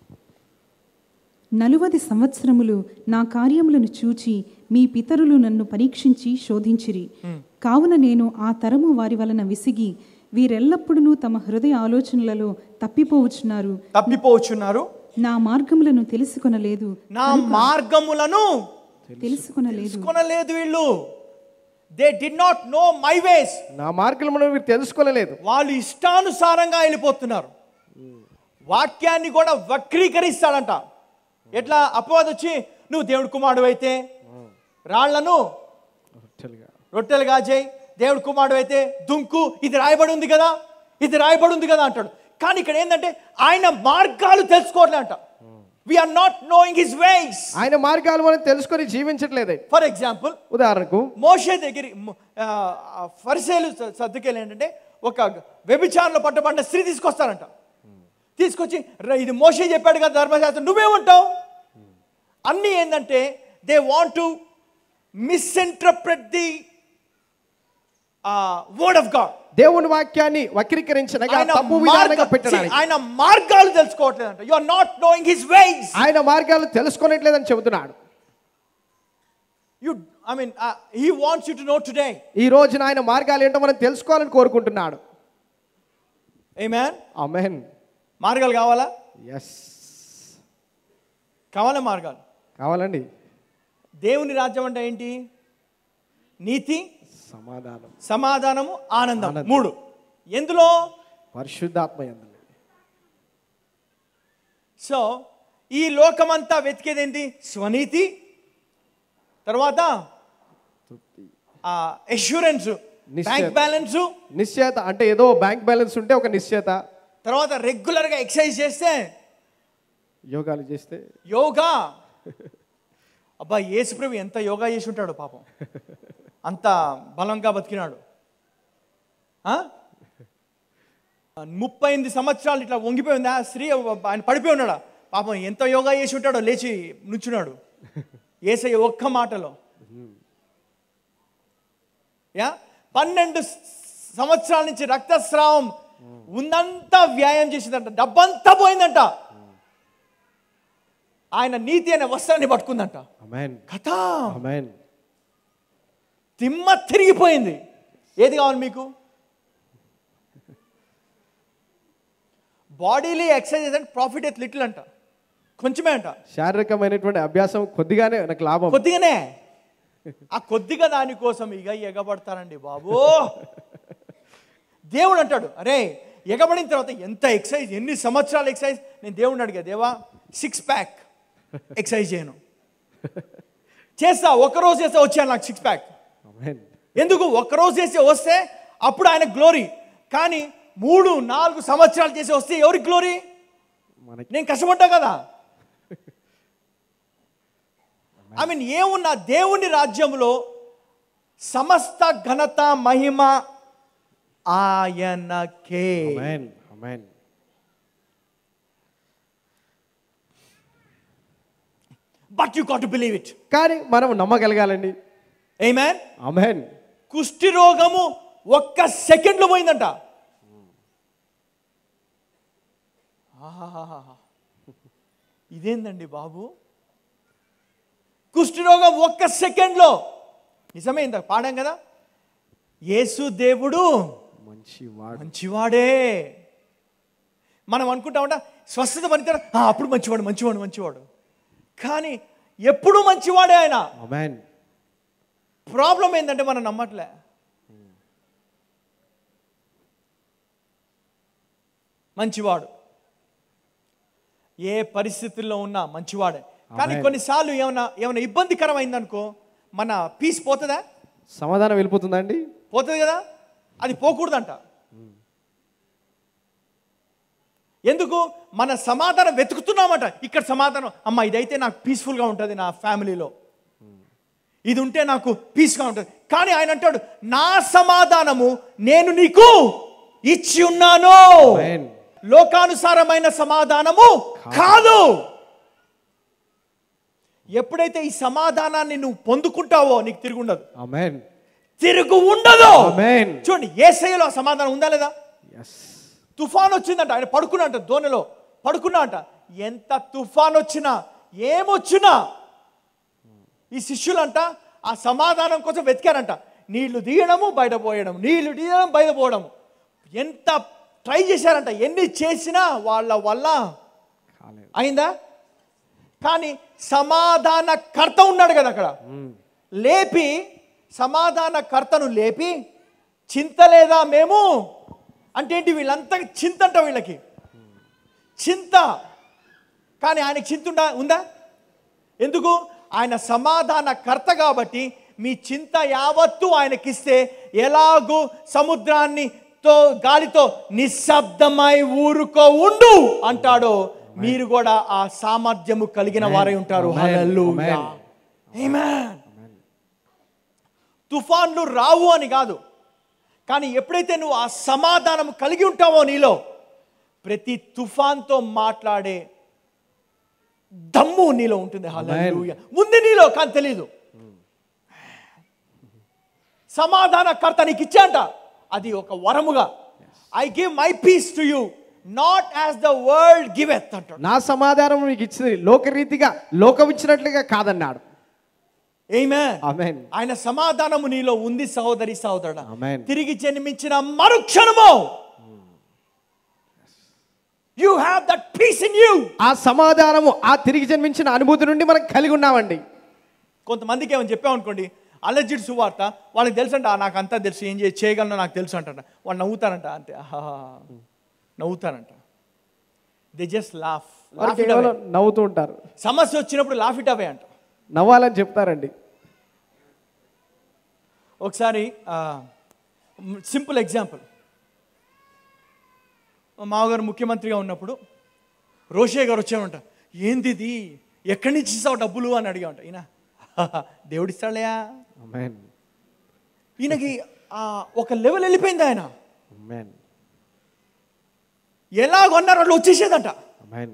నలువది సంవత్సరములు నా కార్యములను చూచి మీ పితరులు నన్ను పరీక్షించి శోధించిరి కావున నేను ఆ తరము వారి వలన విసిగి వీరెల్లప్పుడూ తమ హృదయ ఆలోచనలలో తప్పిపోవచ్చున్నారు తప్పిపోవచ్చున్నారు నా మార్గములను తెలుసుకొనలేదు నా మార్గములను తెలుసుకొనలేదు తెలుసుకొనలేదు వీళ్ళు they did not know my ways నా మార్గం మనం మీరు తెలుసుకోలేదు వాళ్ళు ఇష్టానుసారంగా వెళ్ళిపోతున్నారు వాక్యాన్ని కూడా వక్రీకరిస్తాడంట ఎట్లా అపవాదం వచ్చి నువ్వు దేవుడు కుమారుడు అయితే రాళ్లను రొట్టెలుగా రొట్టెలుగా చేయి దేవుడు కుమారుడు అయితే దుంకు ఇది రాయబడి ఉంది కదా ఇది రాయబడి ఉంది కదా అంటాడు కానీ ఇక్కడ ఏంటంటే ఆయన మార్గాలు తెలుసుకోవట్లే అంట we are not knowing his ways ఆయన మార్గాలు మనం తెలుసుకొని జీవించట్లేదే ఫర్ ఎగ్జాంపుల్ ఉదాహరణకు మోషే దగ్గర ఫరిసేలు సర్దుకెళ్ళి ఏంటంటే ఒక వ్యభిచారంలో పట్టబడిన స్త్రీ తీసుకొస్తారంట తీసుకొచ్చి "రా, ఇది మోషే చెప్పాడు కదా ధర్మశాస్త్రం నువ్వేమంటావు అన్నీ ఏంటంటే they want to misinterpret the word of God దేవుని వాక్యాన్ని వక్రీకరించనగా ఆయన తప్పు విధానంగా మార్గ- పెట్టడానికి See, ఆయన మార్గాలు తెలుసుకోవట్లేదంట you are not knowing his ways ఆయన మార్గాలు తెలుసుకోనట్లేదని చెబుతున్నాడు you I mean he wants you to know today ఈ రోజున ఆయన మార్గాలు ఏంటో మనం తెలుసుకోవాలని కోరుకుంటున్నాడు ఆమేన్ అమెన్ మార్గాలు కావాలా ఎస్ కావాలా మార్గాలు కావాలండి దేవుని రాజ్యం అంటే ఏంటి నీతి సమాధానం సమాధానము ఆనందం ఆనందం. మూడు ఎందులో పరిశుద్ధాత్మ యందు సో ఈ లోకమంతా వెతికేది ఏంటి స్వనీతి తర్వాత తృప్తి అష్యూరెన్స్ నిశ్చయత. బ్యాంక్ బ్యాలెన్స్ నిశ్చయత అంటే ఏదో బ్యాంక్ బ్యాలెన్స్ ఉంటే ఒక నిశ్చయత తర్వాత రెగ్యులర్గా ఎక్సర్సైజ్ చేస్తే యోగాలు చేస్తే యోగా అబ్బా యేసుప్రభు ఎంత యోగా చేసి ఉంటాడు పాపం అంత బలంగా బతికినాడు ఆ? ముప్పై ఎనిమిది సంవత్సరాలు ఇట్లా వంగిపోయింది ఆ స్త్రీ ఆయన పడిపోయి ఉన్నాడా పాపం ఎంత యోగా చేసి ఉంటాడో లేచి నుంచున్నాడు ఏసయ్య ఒక్క మాటలో యా పన్నెండు సంవత్సరాల నుంచి రక్తస్రావం ఉందంతా వ్యాయామం చేసిందంట డబ్బంతా పోయిందంట ఆయన నీతి అనే వస్త్రాన్ని పట్టుకుందంట అమెన్ కథా అమెన్ తిమ్మ తిరిగిపోయింది ఏది కావాలి మీకు బాడీలీ ఎక్సర్సైజ్ అంటే ప్రాఫిట్ ఎత్ లిటిల్ అంట కొంచెమే అంట శారీరకమైనటువంటి అభ్యాసం కొద్దిగానే నాకు లాభం కొద్దిగానే ఆ కొద్దిగా దానికోసం ఇక ఎగబడతారండి బాబు దేవుడు అంటాడు అరే ఎగబడిన తర్వాత ఎంత ఎక్సైజ్ ఎన్ని సంవత్సరాలు ఎక్సైజ్ నేను దేవుడిని అడిగా దేవా సిక్స్ ప్యాక్ ఎక్సైజ్ చేయను చేస్తా ఒక్కరోజు చేస్తే వచ్చాను నాకు సిక్స్ ప్యాక్ అమెన్ ఎందుకు ఒక్కరోజు చేసి వస్తే అప్పుడు ఆయన గ్లోరీ కానీ మూడు నాలుగు సంవత్సరాలు చేసి వస్తే ఎవరికి గ్లోరీ మనకి నేను కష్టపడ్డా కదా ఐ మీన్ ఏమున్నా దేవుని రాజ్యంలో సమస్త ఘనత మహిమ ఆయనకే amen amen but you got to believe it కానీ మనం నమ్మగలగాలండి ఏ మ్యాన్ అమెన్ కుష్టి రోగము ఒక్క సెకండ్లో పోయిందంట ఆహాహాహా. ఇదేందండి బాబు కుష్టి రోగం ఒక్క సెకండ్లో నిజమే ఇంత పాడాం కదా యేసు దేవుడు మంచి వాడు మంచివాడే మనం అనుకుంటామంట స్వస్థత పనితనం "ఆ, అప్పుడు మంచివాడు మంచివాడు మంచివాడు కానీ ఎప్పుడు మంచివాడే ఆయన అమెన్ ప్రాబ్లం ఏంటంటే మనం నమ్మట్లే మంచివాడు ఏ పరిస్థితుల్లో ఉన్నా మంచివాడే కానీ Amen. కొన్నిసార్లు ఏమైనా ఏమైనా ఇబ్బందికరమైందనుకో మన పీస్ పోతుందా సమాధానం వెళ్ళిపోతుందా అండి పోతుంది కదా అది పోకూడదంట ఎందుకు మన సమాధానం వెతుకుతున్నామట ఇక్కడ సమాధానం అమ్మ ఇదైతే నాకు పీస్ఫుల్గా ఉంటుంది నా ఫ్యామిలీలో ఇది ఉంటే నాకు పీస్గా ఉంటుంది కానీ ఆయన అంటాడు నా సమాధానము నేను నీకు ఇచ్చి ఉన్నాను Amen. లోకానుసారమైన సమాధానము కాదు ఎప్పుడైతే ఈ సమాధానాన్ని నువ్వు పొందుకుంటావో నీకు తిరిగి ఉండదు అమెన్ తిరుగు ఉండదు అమెన్ చూడండి ఏసయ్యలో ఆ సమాధానం ఉందా లేదా ఎస్ తుఫాన్ వచ్చిందంట ఆయన పడుకున్నాంట దోణిలో పడుకున్నా అంట ఎంత తుఫాన్ వచ్చినా ఏమొచ్చినా ఈ శిష్యులంట ఆ సమాధానం కోసం వెతికారంట నీళ్లు తీయడము బయట పోయడం నీళ్లు తీయడం బయట పోవడం ఎంత ట్రై చేశారంట ఎన్ని చేసినా వాళ్ళ వల్ల కాలేదు అయిందా కానీ సమాధాన కర్త ఉన్నాడు కదా అక్కడ లేపి సమాధాన కర్తను లేపి చింత లేదా మేము అంటే ఏంటి వీళ్ళంతా చింత అంట వీళ్ళకి చింత కానీ ఆయనకి చింత ఉందా ఉందా ఎందుకు ఆయన సమాధాన కర్త కాబట్టి మీ చింత యావత్తు ఆయనకిస్తే ఎలాగూ సముద్రాన్ని తో గాలితో నిశ్శబ్దమై ఊరుకో ఉండు అంటాడో మీరు కూడా ఆ సామర్థ్యము కలిగిన వారై ఉంటారు Amen. హల్లెలూయా Amen. Amen. తుఫాన్లు రావు అని కాదు కానీ ఎప్పుడైతే నువ్వు ఆ సమాధానం కలిగి ఉంటావో నీలో ప్రతి తుఫాన్తో మాట్లాడే దమ్ము నీలో ఉంటుంది హల్లెలూయా ఉంది నీలో కానీ తెలీదు సమాధానకర్త నీకు ఇచ్చాంట అది ఒక వరముగా I give my peace to you not as the world giveth అంటాడు నా సమాధానం మీకు ఇచ్చింది లోకరీతిగా లోకం ఇచ్చినట్లుగా కాదన్నాడు Amen. ఆమెన్ ఆయన సమాధానము నీలో ఉంది సహోదరి సహోదరుడు Amen. తిరిగి జన్మించిన మరుక్షణము you have that peace in you ఆ సమాధానము ఆ తిరిగి జన్మించిన అనుభూతి నుండి మనం కలిగి ఉన్నామండి కొంతమందికి ఏమని చెప్పామనుకోండి అలర్జిడ్ సువార్త వాళ్ళకి తెలుసు అంట నాకు అంతా తెలుసు ఏం చే చేయగలను నాకు తెలుసు అంట వాళ్ళు నవ్వుతారంట అంతే ఆహా నవ్వుతారంట దే జస్ట్ లాఫ్ వారు కేవలం నవ్వుతూ ఉంటారు సమస్య వచ్చినప్పుడు లాఫ్ ఇట్ అవే అంట నవ్వాలని చెప్తారండి ఒకసారి సింపుల్ ఎగ్జాంపుల్ మా మామగారు ముఖ్యమంత్రిగా ఉన్నప్పుడు రోషే గారు వచ్చామంట ఏంది ఇది ఎక్కడి నుంచి ఇస్తావు డబ్బులు అని అడిగామంట ఈయన దేవుడిస్తాడయా ఆమెన్ ఈయనకి ఆ, ఒక లెవెల్ వెళ్ళిపోయింది ఆయన ఆమెన్ ఎలా కొన్నారో అట్లా వచ్చేసేదంట ఆమెన్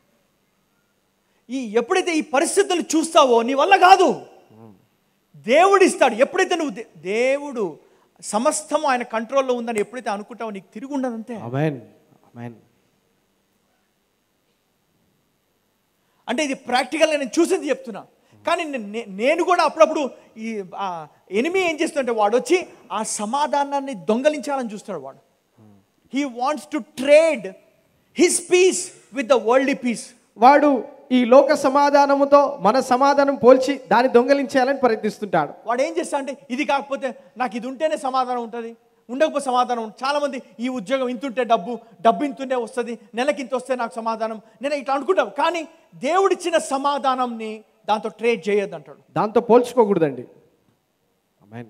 ఈ ఎప్పుడైతే ఈ పరిస్థితులు చూస్తావో నీ వల్ల కాదు దేవుడు ఇస్తాడు ఎప్పుడైతే నువ్వు దే- దేవుడు సమస్తం ఆయన కంట్రోల్లో ఉందని ఎప్పుడైతే అనుకుంటావో నీకు తిరిగి ఉండదంతే ఆమెన్ ఆమెన్ అంటే ఇది ప్రాక్టికల్గా నేను చూసింది చెప్తున్నా కానీ నే- నే- నేను కూడా అప్పుడప్పుడు ఈ ఎనిమి ఏం చేస్తుంటే వాడు వచ్చి ఆ సమాధానాన్ని దొంగలించాలని చూస్తాడు వాడు he wants to trade his peace with the world peace వాడు ఈ లోక సమాధానముతో మన సమాధానం పోల్చి దాన్ని దొంగలించేయాలని ప్రయత్నిస్తుంటాడు వాడు ఏం చేస్తా అంటే ఇది కాకపోతే నాకు ఇది ఉంటేనే సమాధానం ఉంటుంది ఉండకపోతే సమాధానం ఉంటుంది. చాలామంది ఈ ఉద్యోగం ఇంతుంటే డబ్బు డబ్బు ఇంతుంటే వస్తుంది నెలకి ఇంత వస్తే నాకు సమాధానం నేను ఇట్లా అనుకుంటాం కానీ దేవుడిచ్చిన సమాధానంని దాంతో ట్రేడ్ చేయొద్దు అంటాడు దాంతో పోల్చుకోకూడదండి ఆమెన్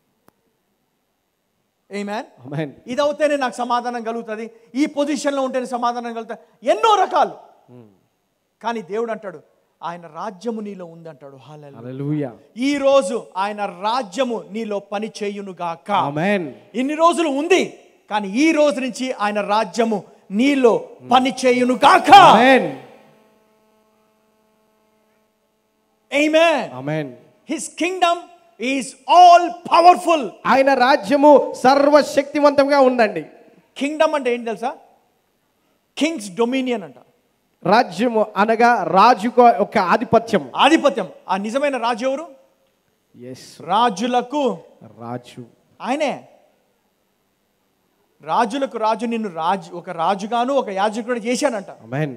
ఏమేన్ ఆమెన్ ఇది అవుతేనే నాకు సమాధానం కలుగుతుంది ఈ పొజిషన్లో ఉంటేనే సమాధానం కలుగుతుంది ఎన్నో రకాలు కానీ దేవుడు అంటాడు ఆయన రాజ్యము నీలో ఉందంటాడు హాలెలూయా. హల్లెలూయా ఈ రోజు ఆయన రాజ్యము నీలో పని చేయునుగాక ఆమెన్ ఇన్ని రోజులు ఉంది కానీ ఈ రోజు నుంచి ఆయన రాజ్యము నీలో పని చేయునుగాక amen Amen. Amen His kingdom is all powerful. ఆయన రాజ్యము సర్వశక్తివంతంగా ఉందండి కింగ్డమ్ అంటే ఏంటి తెలుసా కింగ్స్ డొమినియన్ అంట రాజ్యము అనగా రాజు యొక్క ఆధిపత్యం ఆధిపత్యం ఆ నిజమైన రాజు ఎవరు ఎస్ రాజులకు రాజు ఆయనే రాజులకు రాజు నిన్ను రాజు ఒక రాజుగాను ఒక యాజకుడు చేశానంట amen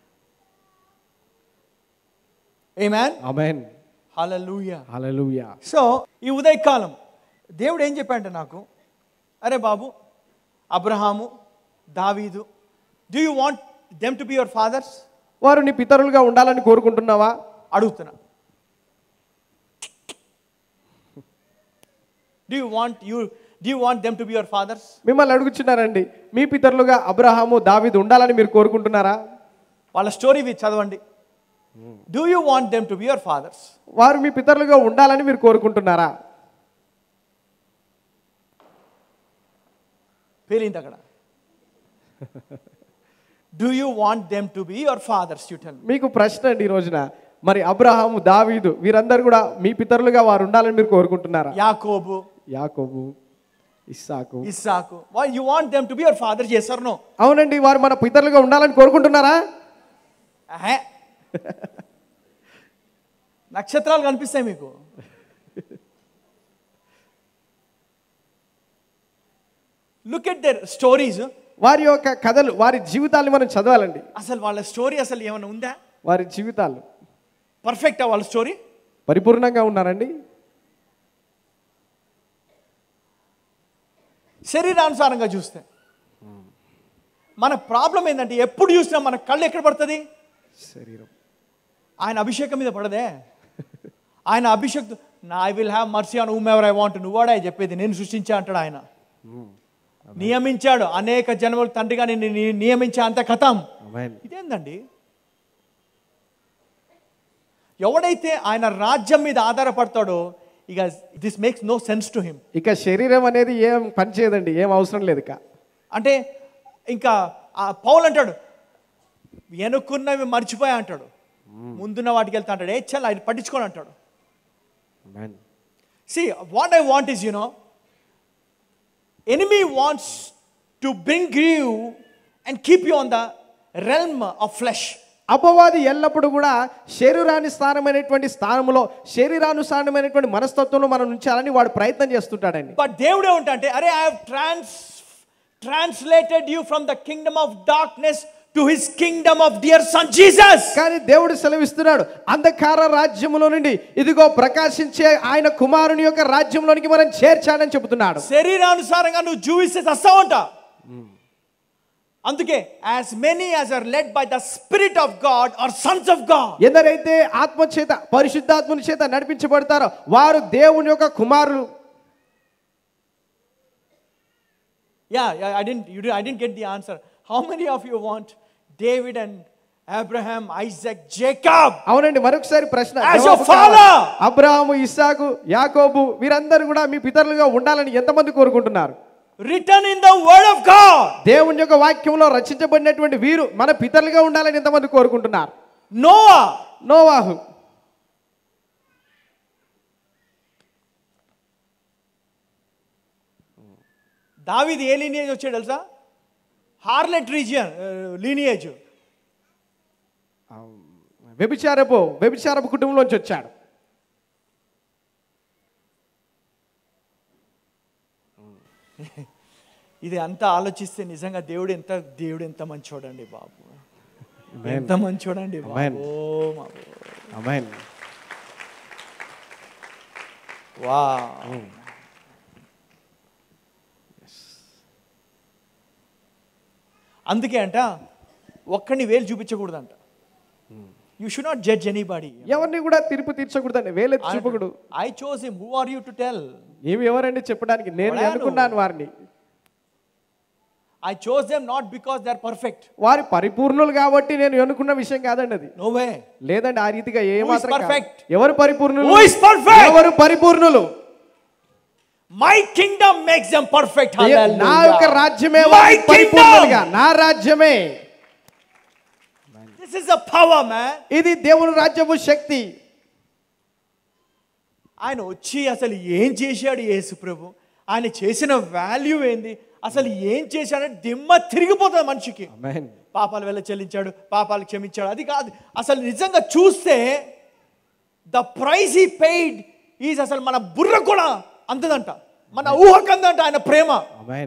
amen amen hallelujah hallelujah so ఈ ఉదయకాలం దేవుడు ఏం చెప్పాడంటే నాకు అరే బాబు అబ్రహాము దావీదు do you want them to be your fathers వారు నీ పితరులుగా ఉండాలని కోరుకుంటున్నావా అడుగుతున్నా do you want you do you want them to be your fathers మిమ్మల్ని అడుగుచున్నారండి మీ పితరులుగా అబ్రహాము దావీదు ఉండాలని మీరు కోరుకుంటున్నారా వాళ్ళ స్టోరీ మీరు చదవండి do you want them to be your fathers వారు మీ పితరులుగా ఉండాలని మీరు కోరుకుంటున్నారా పేలింది అక్కడ do you want them to be your fathers you tell మీకు ప్రశ్న అండి ఈ రోజున మరి అబ్రహాము దావీదు వీరందరూ కూడా మీ పితరులుగా వారు ఉండాలని మీరు కోరుకుంటున్నారా యాకోబు యాకోబు ఇస్సాకు ఇస్సాకు you want them to be your father చేశారు నో అవునండి వారు మన పితరులుగా ఉండాలని కోరుకుంటున్నారా అహే. నక్షత్రాలు కనిపిస్తాయి మీకు లుక్ ఎట్ దర్ స్టోరీస్ వారి యొక్క కథలు వారి జీవితాన్ని మనం చదవాలండి అసలు వాళ్ళ స్టోరీ అసలు ఏమైనా ఉందా వారి జీవితాలు పర్ఫెక్టా వాళ్ళ స్టోరీ పరిపూర్ణంగా ఉన్నారండి శరీరానుసారంగా చూస్తే మన ప్రాబ్లం ఏంటంటే ఎప్పుడు చూసినా మన కళ్ళు ఎక్కడ పడుతుంది శరీరం ఆయన అభిషేకం మీద పడదే ఆయన అభిషేక్ నా I will have mercy on whomever I want నువ్వాడే చెప్పేది నేను సృష్టించా అంటాడు ఆయన నియమించాడు అనేక జన్మలు తండ్రిగా నేను ని- నియమించా అంత కథం ఆమేన్ ఇదేందండి ఎవడైతే ఆయన రాజ్యం మీద ఆధారపడతాడో ఇక this makes no sense to him ఇక శరీరం అనేది ఏం పని చేయదండి ఏం అవసరం లేదు ఇక అంటే ఇంకా ఆ పౌలు అంటాడు వెనుక్కున్నవి మర్చిపోయా అంటాడు ముందున్న వాటికి వెళ్తా అంటాడు ఏ చల్ ఆయన పట్టించుకొని అంటాడు see what I want is you know enemy wants to bring you and keep you on the realm of flesh అపవాది ఎల్లప్పుడూ కూడా శరీరానుసారమైనటువంటి స్థానంలో శరీరానుసారమైనటువంటి మనస్తత్వంలో మనం ఉంచాలని వాడు ప్రయత్నం చేస్తుంటాడండి బట్ దేవుడే ఉంటా అంటే అరే I have trans translated you from the kingdom of darkness to his kingdom of dear son Jesus కానీ దేవుడు సెలవిస్తున్నాడు అంధకార రాజ్యములో నుండి ఇదిగో ప్రకాశించే ఆయన కుమారుని యొక్క రాజ్యంలోనికి మనం చేర్చాడని చెబుతున్నాడు శరీరానుసారంగా నువ్వు జీవిస్తే చస్తావంట అందుకే as many as are led by the spirit of God are sons of God ఎందరైతే ఆత్మ చేత పరిశుద్ధాత్మని చేత నడిపించబడతారో వారు దేవుని యొక్క కుమారులు yeah I didn't you I didn't get the answer how many of you want David and Abraham Isaac Jacob అవునండి మరొకసారి ప్రశ్న As your జవాబు father. కావాలి. అబ్రాహాము ఇస్సాకు యాకోబు వీరందరూ కూడా మీ పితరులుగా ఉండాలని ఎంతమంది కోరుకుంటున్నారు return in the word of God దేవుని యొక్క వాక్యంలో రచించబడినటువంటి వీరు మన పితరులుగా ఉండాలని ఎంతమంది కోరుకుంటున్నారు నోవా నోవాహు దావీది ఏ లీనియేజ్ వచ్చాడు తెలుసా హార్లెట్ రీజియన్ లీనియేజ్ వ్యభిచారపు వ్యభిచారపు కుటుంబంలోంచి వచ్చాడు ఇది అంతా ఆలోచిస్తే నిజంగా దేవుడు ఎంత దేవుడు ఎంత మంచోడండి బాబు ఎంత మంచోడండి Amen. బాబు బాబు. అమెన్ వా అందుకే అంట ఒక్కడిని వేలు చూపించకూడదంట you should not judge anybody ఎవరిని కూడా తీర్పు తీర్చకూడదండి వేలెత్తి చూపకుడు I chose him who are you to tell ఏమి ఎవరండి చెప్పడానికి నేను ఎవడా అనుకున్నాను వారిని I chose them not because they are perfect వారి పరిపూర్ణులు కాబట్టి నేను అనుకున్న విషయం కాదండి అది నో వే లేదండి ఆ రీతిగా ఏ Who is మాత్రం కాదు. perfect? ఎవరు పరిపూర్ణులు Who is perfect? ఎవరు పరిపూర్ణులు my kingdom makes them perfect నా యొక్క రాజ్యమే మై వారికి పరిపూర్ణులుగా కింగ్డమ్ నా రాజ్యమే this is a power man ఇది దేవుని రాజ్యము శక్తి ఆయన వచ్చి అసలు ఏం చేశాడు యేసు ప్రభు ఆయన చేసిన వాల్యూ ఏంది అసలు ఏం చేశాడంటే దిమ్మ తిరిగిపోతుంది మనిషికి Amen. పాపాలు వెళ్ళ చెల్లించాడు పాపాలు క్షమించాడు అది కాదు అసలు నిజంగా చూస్తే the price he paid is అసలు మన బుర్ర కూడా అందదంట మన ఊహకు అందంట ఆయన ప్రేమ Amen.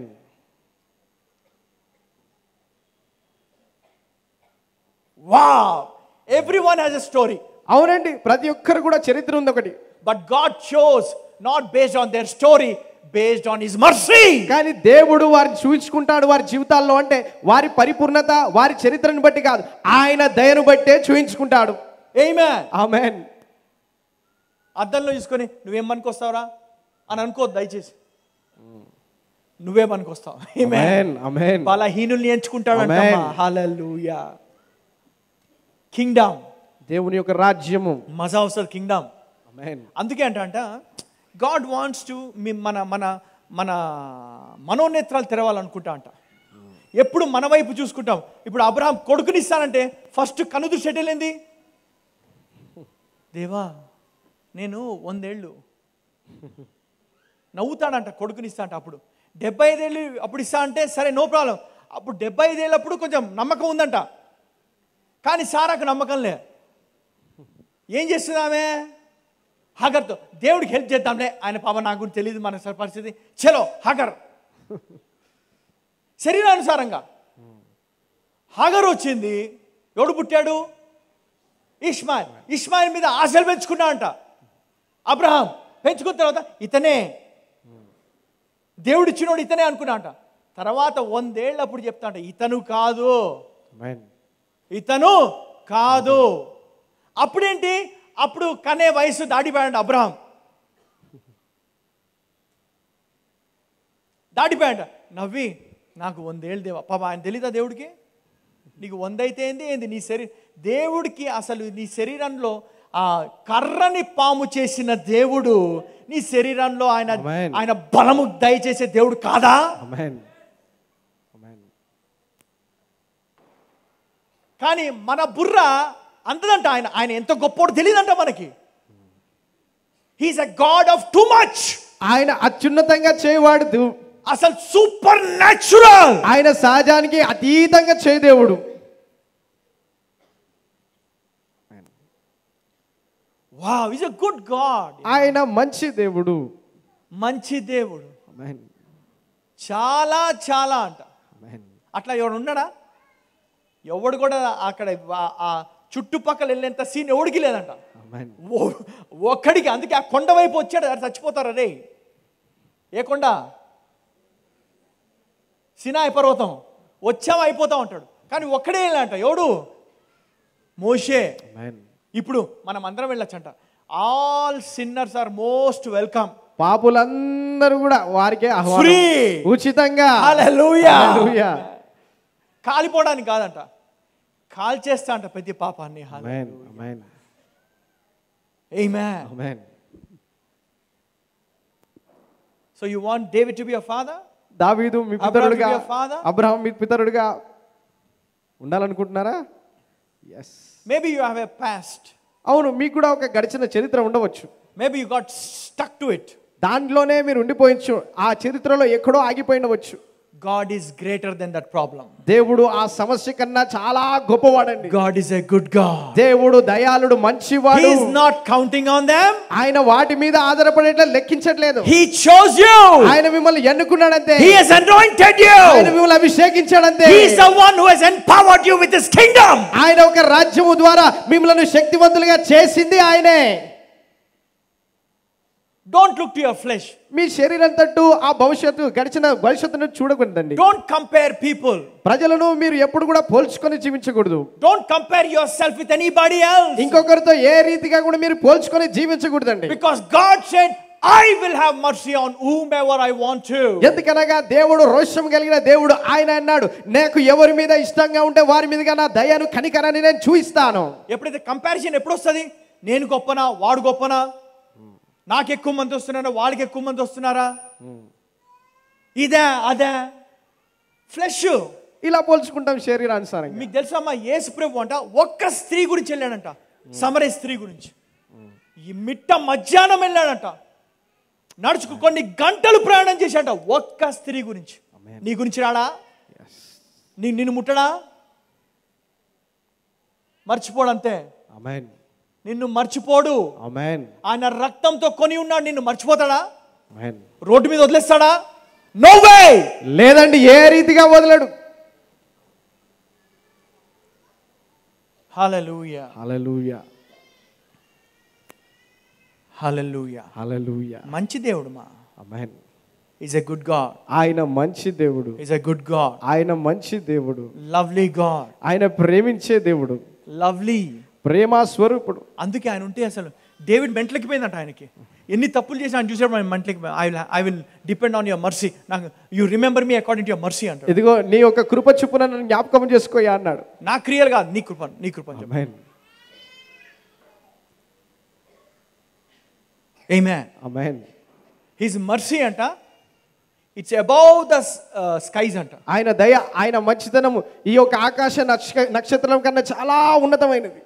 వా everyone has a story అవునండి ప్రతి ఒక్కరు కూడా చరిత్ర ఉంది ఒకటి but God shows not based on their story based on his mercy కానీ దేవుడు వారిని చూపించుకుంటాడు వారి జీవితాల్లో అంటే వారి పరిపూర్ణత వారి చరిత్రను బట్టి కాదు ఆయన దయను బట్టే చూపించుకుంటాడు ఏమే ఆమెన్ అద్దంలో చూసుకొని నువ్వేం పనికొస్తావురా అని అనుకోవద్దు దయచేసి నువ్వే పనికొస్తావు ఆమెన్ ఆమెన్ బలహీనుల్ని ఎంచుకుంటాడంట Amen. హల్లెలూయా కింగ్డమ్ దేవుని యొక్క రాజ్యము మజా వస్తుంది కింగ్డమ్ ఆమెన్ అందుకే అంట అంట గాడ్ వాంట్స్ టు మీ మన మన మన మనోనేత్రాలు తెరవాలనుకుంటా అంట ఎప్పుడు మన వైపు చూసుకుంటాం ఇప్పుడు అబ్రహాం కొడుకునిస్తానంటే ఫస్ట్ కనుదృష్టి ఎట్టేలేంది దేవా నేను వందేళ్ళు నవ్వుతాడంట కొడుకునిస్తా అంట అప్పుడు డెబ్బై ఐదేళ్ళు అప్పుడు ఇస్తా అంటే సరే నో ప్రాబ్లం అప్పుడు డెబ్బై ఐదేళ్ళప్పుడు కొంచెం నమ్మకం ఉందంట కానీ సారాకు నమ్మకం లే ఏం చేస్తుంది ఆమె హగర్తో దేవుడికి హెల్ప్ చేద్దాంలే ఆయన పాప నాకు కూడా తెలియదు మన స- పరిస్థితి చలో హగర్ శరీరానుసారంగా హగర్ వచ్చింది ఎవడు పుట్టాడు ఇస్మాయిల్ ఇస్మాయిల్ మీద ఆశలు పెంచుకున్నా అంట అబ్రహాం పెంచుకున్న తర్వాత ఇతనే దేవుడు ఇచ్చినోడు ఇతనే అనుకున్నా అంట తర్వాత వందేళ్ళప్పుడు చెప్తా అంట ఇతను కాదు ఆమెన్ ఇతను కాదు అప్పుడేంటి అప్పుడు కనే వయసు దాటిపోయాడు అబ్రహాం దాటిపోయాడు నవ్వి నాకు వందేళ్ళు దేవా పాప ఆయన తెలీదా దేవుడికి నీకు వంద అయితే ఏంది ఏంది నీ శరీరం దేవుడికి అసలు నీ శరీరంలో ఆ కర్రని పాము చేసిన దేవుడు నీ శరీరంలో ఆయన Amen. ఆయన బలము దయచేసే దేవుడు కాదా అమెన్ అమెన్ కానీ మన బుర్ర అంతదంట ఆయన ఆయన ఎంత గొప్పోడు తెలియదంట మనకి he's a God of too much ఆయన అత్యున్నతంగా చేయవాడు అసలు సూపర్ న్యాచురల్ ఆయన సహజానికి అతీతంగా చేయదేవుడు wow is a good God ఆయన మంచి దేవుడు మంచి దేవుడు అమెన్ చాలా చాలా అంట అమెన్ అట్లా ఎవడు ఉన్నాడా ఎవడు కూడా అక్కడ ఆ- ఆ చుట్టుపక్కల వెళ్ళేంత సీన్ ఎవడికి లేదంట అమెన్ ఓ- ఒక్కడికి అందుకే ఆ కొండ వైపు వచ్చాడు అది చచ్చిపోతారు రే ఏ కొండ సినాయి పర్వతం వచ్చాము అయిపోతా ఉంటాడు కానీ ఒక్కడే వెళ్ళాడంట ఎవడు మోషే అమెన్ ఇప్పుడు మనం అందరం వెళ్ళొచ్చంట all sinners are most welcome పాపులందరూ కూడా వారికే ఆహ్వానం. Free. ఉచితంగా Hallelujah. Hallelujah. కాలిపోవడానికి కాదంట కాల్ చేస్తా అంట ప్రతి పాపాన్ని amen amen Amen. Amen So you want David to be a father? దావీదు మీ Abraham పితరుడుగా to be a father? అబ్రహాం మీ పితరుడుగా ఉండాలనుకుంటున్నారా yes Maybe you have a past. అవును మీకు కూడా ఒక గడిచిన చరిత్ర ఉండవచ్చు Maybe you got stuck to it. దాంట్లోనే మీరు ఉండిపోయించు ఆ చరిత్రలో ఎక్కడో ఆగిపోయినవచ్చు God is greater than that problem. దేవుడు ఆ సమస్య కన్నా చాలా గొప్పవాడండి God is a good God. దేవుడు దయాళుడు He మంచివాడు is not counting on them. ఆయన వాటి మీద ఆధారపడేట్లా లెక్కించట్లేదు He chose you. ఆయన మిమ్మల్ని ఎన్నుకున్నాడంతే He has anointed ఆయన you. మిమ్మల్ని అభిషేకించాడంతే He is the one who has empowered you with his kingdom. ఆయన ఒక రాజ్యము ద్వారా మిమ్మల్ని శక్తివంతులుగా చేసింది ఆయనే Don't look to your flesh. మీ శరీరం తట్టు ఆ భవిష్యత్తు గడిచిన భవిష్యత్తును చూడకూడదండి Don't compare people. ప్రజలను మీరు ఎప్పుడు కూడా పోల్చుకొని జీవించకూడదు Don't compare yourself with anybody else. ఇంకొకరితో ఏ రీతిగా కూడా మీరు పోల్చుకొని జీవించకూడదండి Because God said, I will have mercy on whomever I want to. ఎందుకనగా దేవుడు రోషం కలిగిన దేవుడు ఆయన అన్నాడు నాకు ఎవరి మీద ఇష్టంగా ఉంటే వారి మీదుగా నా దయను కనికరాన్ని నేను చూయిస్తాను ఎప్పుడైతే కంపారిజన్ ఎప్పుడు వస్తుంది నేను గొప్పనా వాడు గొప్పనా నాకు ఎక్కువ మంది వస్తున్నారా వాడికి ఎక్కువ మంది వస్తున్నారా ఇదే అదే ఫ్లెష్ ఇలా పోల్చుకుంటాం శరీరానుసారంగా మీకు తెలుసా అమ్మా యేసు ప్రభు అంట ఒక్క స్త్రీ గురించి వెళ్ళాడంట సమరే స్త్రీ గురించి ఈ మిట్ట మధ్యాహ్నం వెళ్ళాడంట నడుచుకు కొన్ని గంటలు ప్రయాణం చేశాడంట ఒక్క స్త్రీ గురించి నీ గురించి రాడా నీ నిన్ను ముట్టడా మర్చిపోడంతే అమెన్ నిన్ను మర్చిపోడు అమెన్ ఆయన రక్తంతో కొని ఉన్నాడు నిన్ను మర్చిపోతాడా అమెన్ రోడ్డు మీద వదిలేస్తాడా నో వే లేదండి ఏ రీతిగా వదలడు హల్లెలూయా హల్లెలూయా హల్లెలూయా హల్లెలూయా మంచి దేవుడు మా amen is a good God ఆయన మంచి దేవుడు ఈజ్ ఎ గుడ్ గాడ్ ఆయన మంచి దేవుడు లవ్లీ గాడ్ ఆయన ప్రేమించే దేవుడు లవ్లీ ప్రేమ స్వరూపుడు అందుకే ఆయన ఉంటే అసలు డేవిడ్ మెంట్లకి పోయిందంట ఆయనకి ఎన్ని తప్పులు చేసి ఆయన చూసాడు ఆయన మెంట్లకి I will I will depend on your mercy నాకు you remember me according to your mercy అంటాడు ఇదిగో నీ యొక్క కృప చొప్పున నన్ను జ్ఞాపకం చేసుకోయా అన్నాడు నా క్రియలు కాదు నీ కృప నీ కృప అని చెప్పు అమెన్ ఏమే అమెన్ హిజ్ మర్సీ అంట ఇట్స్ అబౌవ్ ద స్కైస్ అంట ఆయన దయ ఆయన మంచితనము ఈ యొక్క ఆకాశ నక్ష నక్షత్రం కన్నా చాలా ఉన్నతమైనది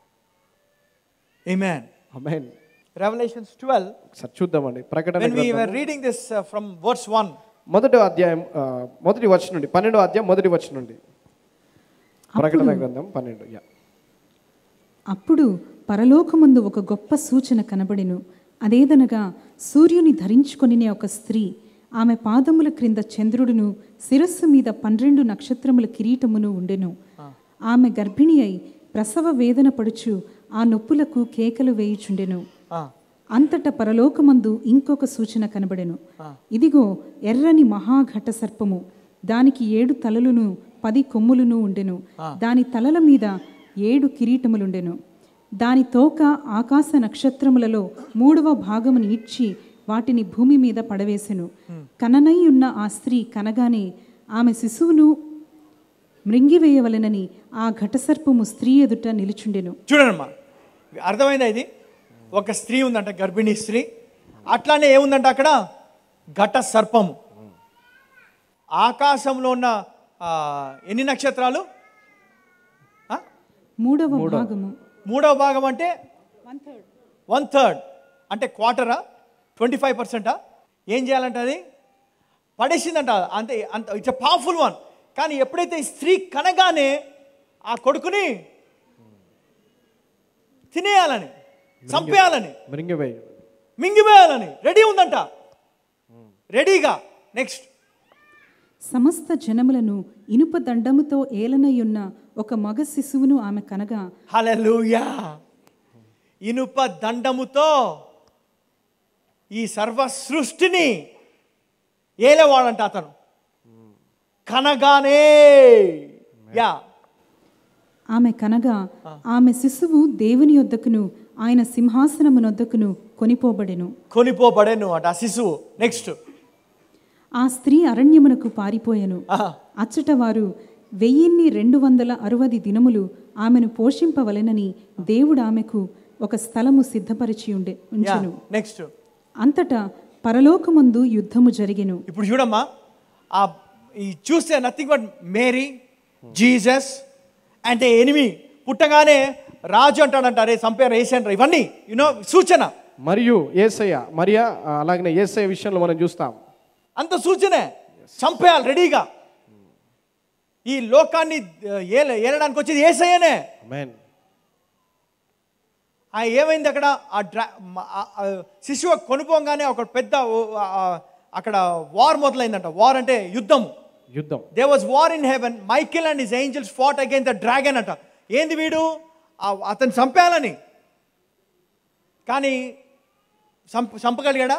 Amen. అమెన్ Revelations 12, ఒకసారి చూద్దామండి ప్రకటన when we గ్రంథము. were reading this uh, from verse 1, మొదటి అధ్యాయం ఆ, మొదటి వచ్చి నుండి పన్నెండో అధ్యాయం మొదటి వచ్చి నుండి ప్రకటన గ్రంథం పన్నెండు యా అప్పుడు పరలోకమందు ఒక గొప్ప సూచన కనబడెను అదేదనగా సూర్యుని ధరించుకొనిన ఒక స్త్రీ ఆమె పాదముల క్రింద చంద్రుడును శిరస్సు మీద పన్నెండు నక్షత్రముల కిరీటమును ఉండెను ఆమె గర్భిణి అయి ప్రసవ వేదన పడుచు ఆ నొప్పులకు కేకలు వేయుచుండెను ah, అంతట పరలోకమందు ఇంకొక సూచన కనబడెను ఇదిగో ఎర్రని మహాఘట సర్పము దానికి ఏడు తలలును పది కొమ్ములును ఉండెను దాని తలల మీద ఏడు కిరీటములుండెను దాని తోక ఆకాశ నక్షత్రములలో మూడవ భాగమును ఇచ్చి వాటిని భూమి మీద పడవేసెను కననై ఉన్న ఆ స్త్రీ కనగానే ఆమె శిశువును మృంగివేయవలెనని ఆ ఘటసర్పము స్త్రీ ఎదుట నిలుచుండెను చూడండమ్మా అర్థమైందా ఇది ఒక స్త్రీ ఉందంట గర్భిణీ స్త్రీ అట్లానే ఏముందంట అక్కడ ఘట సర్పము ఆకాశంలో ఉన్న ఆ, ఎన్ని నక్షత్రాలు ఆ? మూడవ భాగము మూడవ భాగం అంటే వన్ థర్డ్ అంటే క్వార్టరా ట్వంటీ ఫైవ్ పర్సెంటా ఏం చేయాలంటే అది పడేసిందంట అంతే అంత ఇట్స్ పవర్ఫుల్ వన్ కానీ ఎప్పుడైతే ఈ స్త్రీ కనగానే ఆ కొడుకుని తినేయాలని చంపేయాలని మృంగిపోయి మింగివేయాలని రెడీ ఉందంట రెడీగా నెక్స్ట్ సమస్త జనములను ఇనుప దండముతో ఏలనయున్న ఒక మగ శిశువును ఆమె కనగా హలలుయా ఇనుప దండముతో ఈ సర్వ సృష్టిని ఏలేవాడంట అతను కనగానే యా ఆమె కనగా ఆమె శిశువు దేవుని యొద్దకును ఆయన సింహాసనమునొద్దకును కొనిపోబడెను కొనిపోబడేను అట ఆ శిశువు నెక్స్ట్ ఆ స్త్రీ అరణ్యమునకు పారిపోయెను అచ్చట వారు వెయ్యిన్ని రెండు వందల అరవది దినములు ఆమెను పోషింపవలెనని దేవుడు ఆమెకు ఒక స్థలము సిద్ధపరిచి ఉండే యా ఉంచెను నెక్స్ట్ అంతటా పరలోకమందు యుద్ధము జరిగెను ఇప్పుడు చూడమ్మా ఆ ఈ చూస్తే నథింగ్ బట్ మేరీ జీసస్ అంటే ఎనిమి పుట్టగానే రాజు అంటాడంట అరే సంపేర్ వేసేంటారు ఇవన్నీ యూనో సూచన మరియు ఏసయ్య మరియా ఆ, అలాగనే ఏసయ్య విషయంలో మనం చూస్తాం అంత సూచనే చంపేయాలి రెడీగా ఈ లోకాన్ని ఆ, ఏల ఏలడానికి వచ్చేది ఏసయ్యనే ఆమేన్ ఆ ఏమైంది అక్కడ ఆ డ్రా మ- ఆ- ఆ శిశువు కొనుపోగానే ఒక పెద్ద ఓ, ఆ, ఆ, అక్కడ వార్ మొదలైందంట వార్ అంటే యుద్ధం యుద్ధం there was war in heaven Michael and his angels fought against the dragon అంట ఏంది వీడు ఆ- అతను చంపేయాలని కానీ చంప చంపగలిగాడా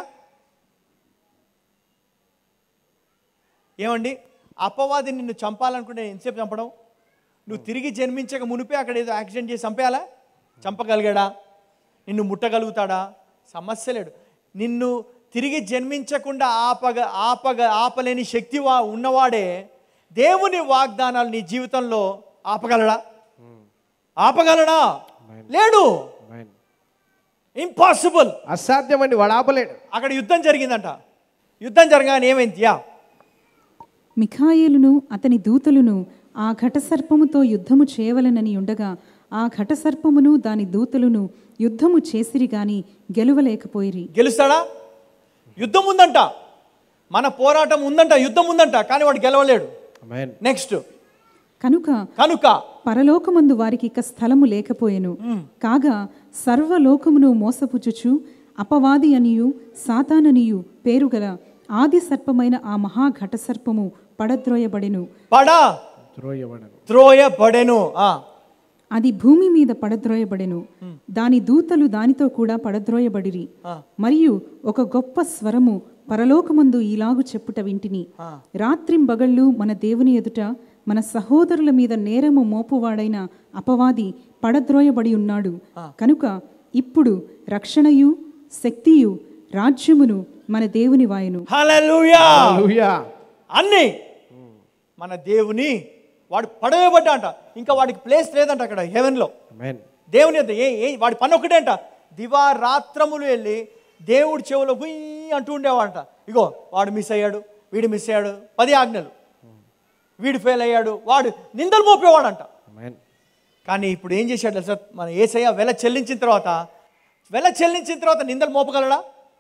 ఏమండి అపవాది నిన్ను చంపాలనుకుంటే ఎంతసేపు చంపడం నువ్వు తిరిగి జన్మించక మునిపే అక్కడ ఏదో యాక్సిడెంట్ చేసి చంపేయాలా చంపగలిగాడా నిన్ను ముట్టగలుగుతాడా సమస్య లేడు నిన్ను తిరిగి జన్మించకుండా ఆపగ ఆపగ ఆపలేని శక్తి వా ఉన్నవాడే దేవుని వాగ్దానాలు నీ జీవితంలో ఆపగలడా ఆపగలడా లేడు ఆమేన్ ఇంపాసిబుల్ అసాధ్యమండి వాడు ఆపలేడు అక్కడ యుద్ధం జరిగిందంట యుద్ధం జరగానే ఏమైంది యా మిఖాయేలును అతని దూతలును ఆ ఘటసర్పముతో యుద్ధము చేయవలెనని ఉండగా ఆ ఘటసర్పమును దాని దూతలును యుద్ధము చేసిరి గాని గెలువలేకపోయిరి గెలుస్తాడా యుద్ధం ఉందంట మన పోరాటం ఉందంట యుద్ధం ఉందంట కానీ వాడు గెలవలేడు ఆమేన్ నెక్స్ట్ కనుక కనుక పరలోకమందు వారికి ఇక స్థలము లేకపోయెను కాగా సర్వలోకమును మోసపుచుచు అపవాది అనియు సాతాననియు పేరుగల ఆది సర్పమైన ఆ మహా ఘటసర్పము పడద్రోయబడెను పడా త్రోయబడను త్రోయబడెను ఆ, అది భూమి మీద పడద్రోయబడెను దాని దూతలు దానితో కూడా పడద్రోయబడిరి మరియు ఒక గొప్ప స్వరము పరలోకమందు ఇలాగు చెప్పుట వింటిని రాత్రింబగళ్ళు మన దేవుని ఎదుట మన సహోదరుల మీద నేరము మోపువాడైన అపవాది పడద్రోయబడి ఉన్నాడు కనుక ఇప్పుడు రక్షణయు శక్తియు రాజ్యమును మన దేవుని వాయును హల్లెలూయా హల్లెలూయా అన్ని మన దేవుని వాడు పడవేయబడ్డా అంట ఇంకా వాడికి ప్లేస్ లేదంట అక్కడ హెవెన్లో ఆమేన్ దేవుని యొద్ద ఏ ఏ వాడి పని ఒకటే అంట దివారాత్రములు వెళ్ళి దేవుడి చెవులో గుయ్యి అంటూ ఉండేవాడంట ఇగో వాడు మిస్ అయ్యాడు వీడు మిస్ అయ్యాడు పది ఆజ్ఞలు వీడు ఫెయిల్ అయ్యాడు వాడు నిందలు మోపేవాడంట ఆమేన్ కానీ ఇప్పుడు ఏం చేశాడు తెలుసా మన ఏసయ్య వెల చెల్లించిన తర్వాత వెల చెల్లించిన తర్వాత నిందలు మోపగలడా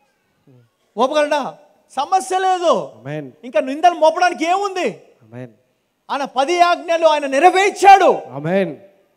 మోపగలడా సమస్య లేదు ఆమేన్ ఇంకా నిందలు మోపడానికి ఏముంది ఆమేన్ ఆయన పది ఆజ్ఞలు ఆయన నెరవేర్చాడు ఆమేన్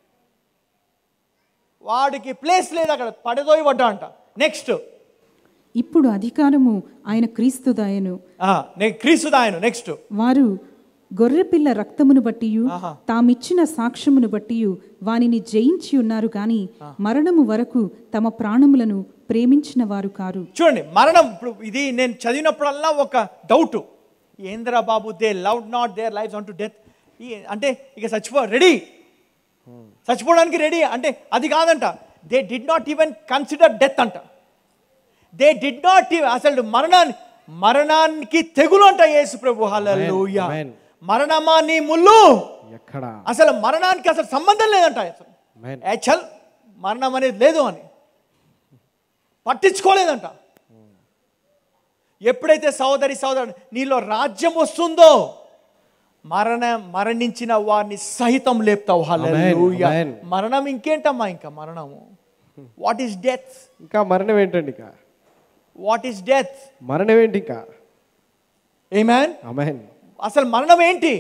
వాడికి ప్లేస్ లేదు అక్కడ పడదోయి పడ్డా అంట నెక్స్ట్ ఇప్పుడు అధికారము ఆయన క్రీస్తుదాయను క్రీస్తు ఆయన నెక్స్ట్ వారు గొర్రెపిల్ల రక్తమును బట్టియు తామిచ్చిన సాక్ష్యమును బట్టియు వానిని జయించి ఉన్నారు గాని మరణము వరకు తమ ప్రాణములను ప్రేమించిన వారు కారు చూడండి మరణం ఇప్పుడు ఇది నేను చదివినప్పుడల్లా ఒక డౌట్ ఏంద్రా బాబు they love not their life unto death అంటే ఇక చచ్చిపో రెడీ చచ్చిపోవడానికి రెడీ అంటే అది కాదంట they did not even consider death అంట దే డిడ్ నాట్ అసలు మరణాన్ని మరణానికి తెగులు అంట యేసు ప్రభు హల్లెలూయా Amen. మరణమా నీ ముళ్ళు ఎక్కడ అసలు మరణానికి అసలు సంబంధం లేదంట అసలు ఆమేన్ ఏ చల్ మరణం అనేది లేదు అని పట్టించుకోలేదంట ఎప్పుడైతే సోదరి సోదరు నీలో రాజ్యం వస్తుందో మరణ మరణించిన వారిని సహితం లేపుతావు హల్లెలూయా Amen. మరణం ఇంకేంటమ్మా ఇంకా మరణము వాట్ ఈస్ డెత్ ఇంకా మరణం ఏంటండి ఇక వాట్ ఈస్ డెత్ మరణం ఏంటి ఇంకా ఏమాన్ అమెన్ అసలు మరణం ఏంటి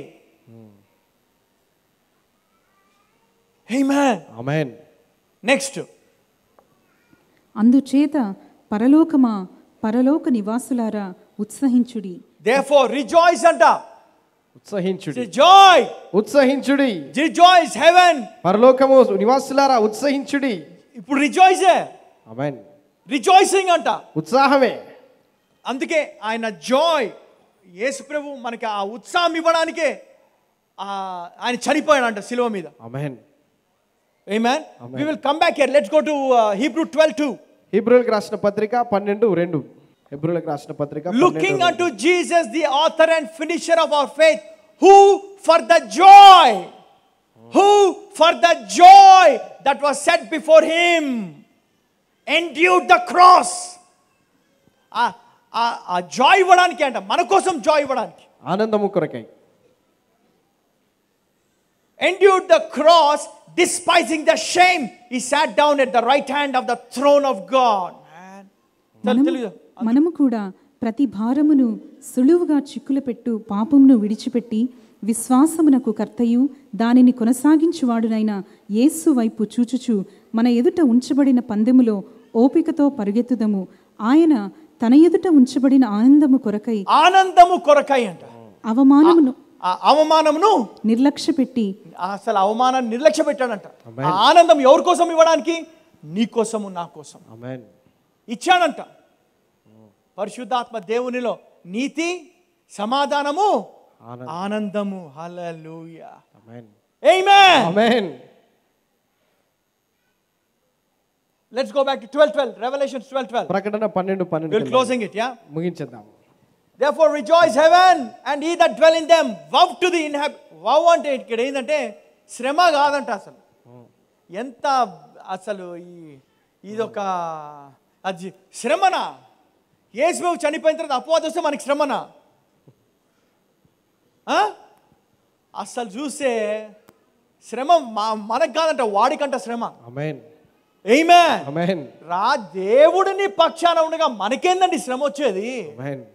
ఏమాన్ అమెన్ నెక్స్ట్ అందుచేత పరలోకమా పరలోక నివాసులారా ఉత్సహించుడి దేర్ఫోర్ రిజాయిస్ అంట ఉత్సహించుడి జాయ్ ఉత్సహించుడి రిజాయిస్ హెవెన్ పరలోకము నివాసులారా ఉత్సహించుడి ఇప్పుడు రిజాయిసే అమెన్ రిజాయిసింగ్ అంట ఉత్సాహమే అందుకే ఆయన జాయ్ యేసు ప్రభు మనకి ఆ ఉత్సాహం ఇవ్వడానికే ఆ, ఆయన చనిపోయాడంట శిలువ మీద amen Amen. We will come back here. Let's go to uh, Hebrew 12 2. హిబ్రూలకు రాసిన పత్రిక పన్నెండు రెండు హిబ్రూలకు రాసిన పత్రిక Looking పన్నెండు unto Jesus, the author and finisher of our faith, who for the joy, who for the joy that was set before him, endured the cross. ఆ- ఆ- ఆ జాయ్ ఇవ్వడానికి అంట మన కోసం జాయ్ ఇవ్వడానికి ఆనందము కొరకై endured the cross, despising the shame. He sat down at the right hand of the throne of God. Man. తెలు- మనము తెలీదు. మనము కూడా ప్రతి భారమును సులువుగా చిక్కుల పెట్టు పాపమును విడిచిపెట్టి విశ్వాసమునకు కర్తయు దానిని కొనసాగించువాడునైన యేసు వైపు చూచుచు మన ఎదుట ఉంచబడిన పందెములో ఓపికతో పరుగెత్తుదము ఆయన తన ఎదుట ఉంచబడిన ఆనందము కొరకై ఆనందము కొరకై అంట అవమానమును ఆ అవమానమును నిర్లక్ష్యపెట్టి అసలు అవమానాన్ని నిర్లక్ష్య పెట్టాడంట ఆ ఆనందం ఎవరి కోసం ఇవ్వడానికి నీ కోసము నా కోసం అమెన్ ఇచ్చాడంట పరిశుద్ధాత్మ దేవునిలో నీతి సమాధానము ఆనందం. ఆనందము hallelujah amen amen amen let's go back to 12 12 Revelations 12 12 ప్రకటన పన్నెండు we're పన్నెండు closing it yeah ముగించేద్దాం therefore rejoice heaven and he that dwell in them wow to the inhab wow అంటే ఇక్కడ ఏంటంటే శ్రమ కాదంట అసలు ఎంత అసలు ఈ ఇదొక అది శ్రమనా యేసుబాబు చనిపోయిన తర్వాత అపవాదం వస్తే మనకి శ్రమనా ఆ? అసలు చూస్తే శ్రమ మా మనకు కాదంట వాడికంట శ్రమ అమెన్ ఏమే అమెన్ రా దేవుడిని పక్షాన ఉండగా మనకేందండి శ్రమ వచ్చేది అమెన్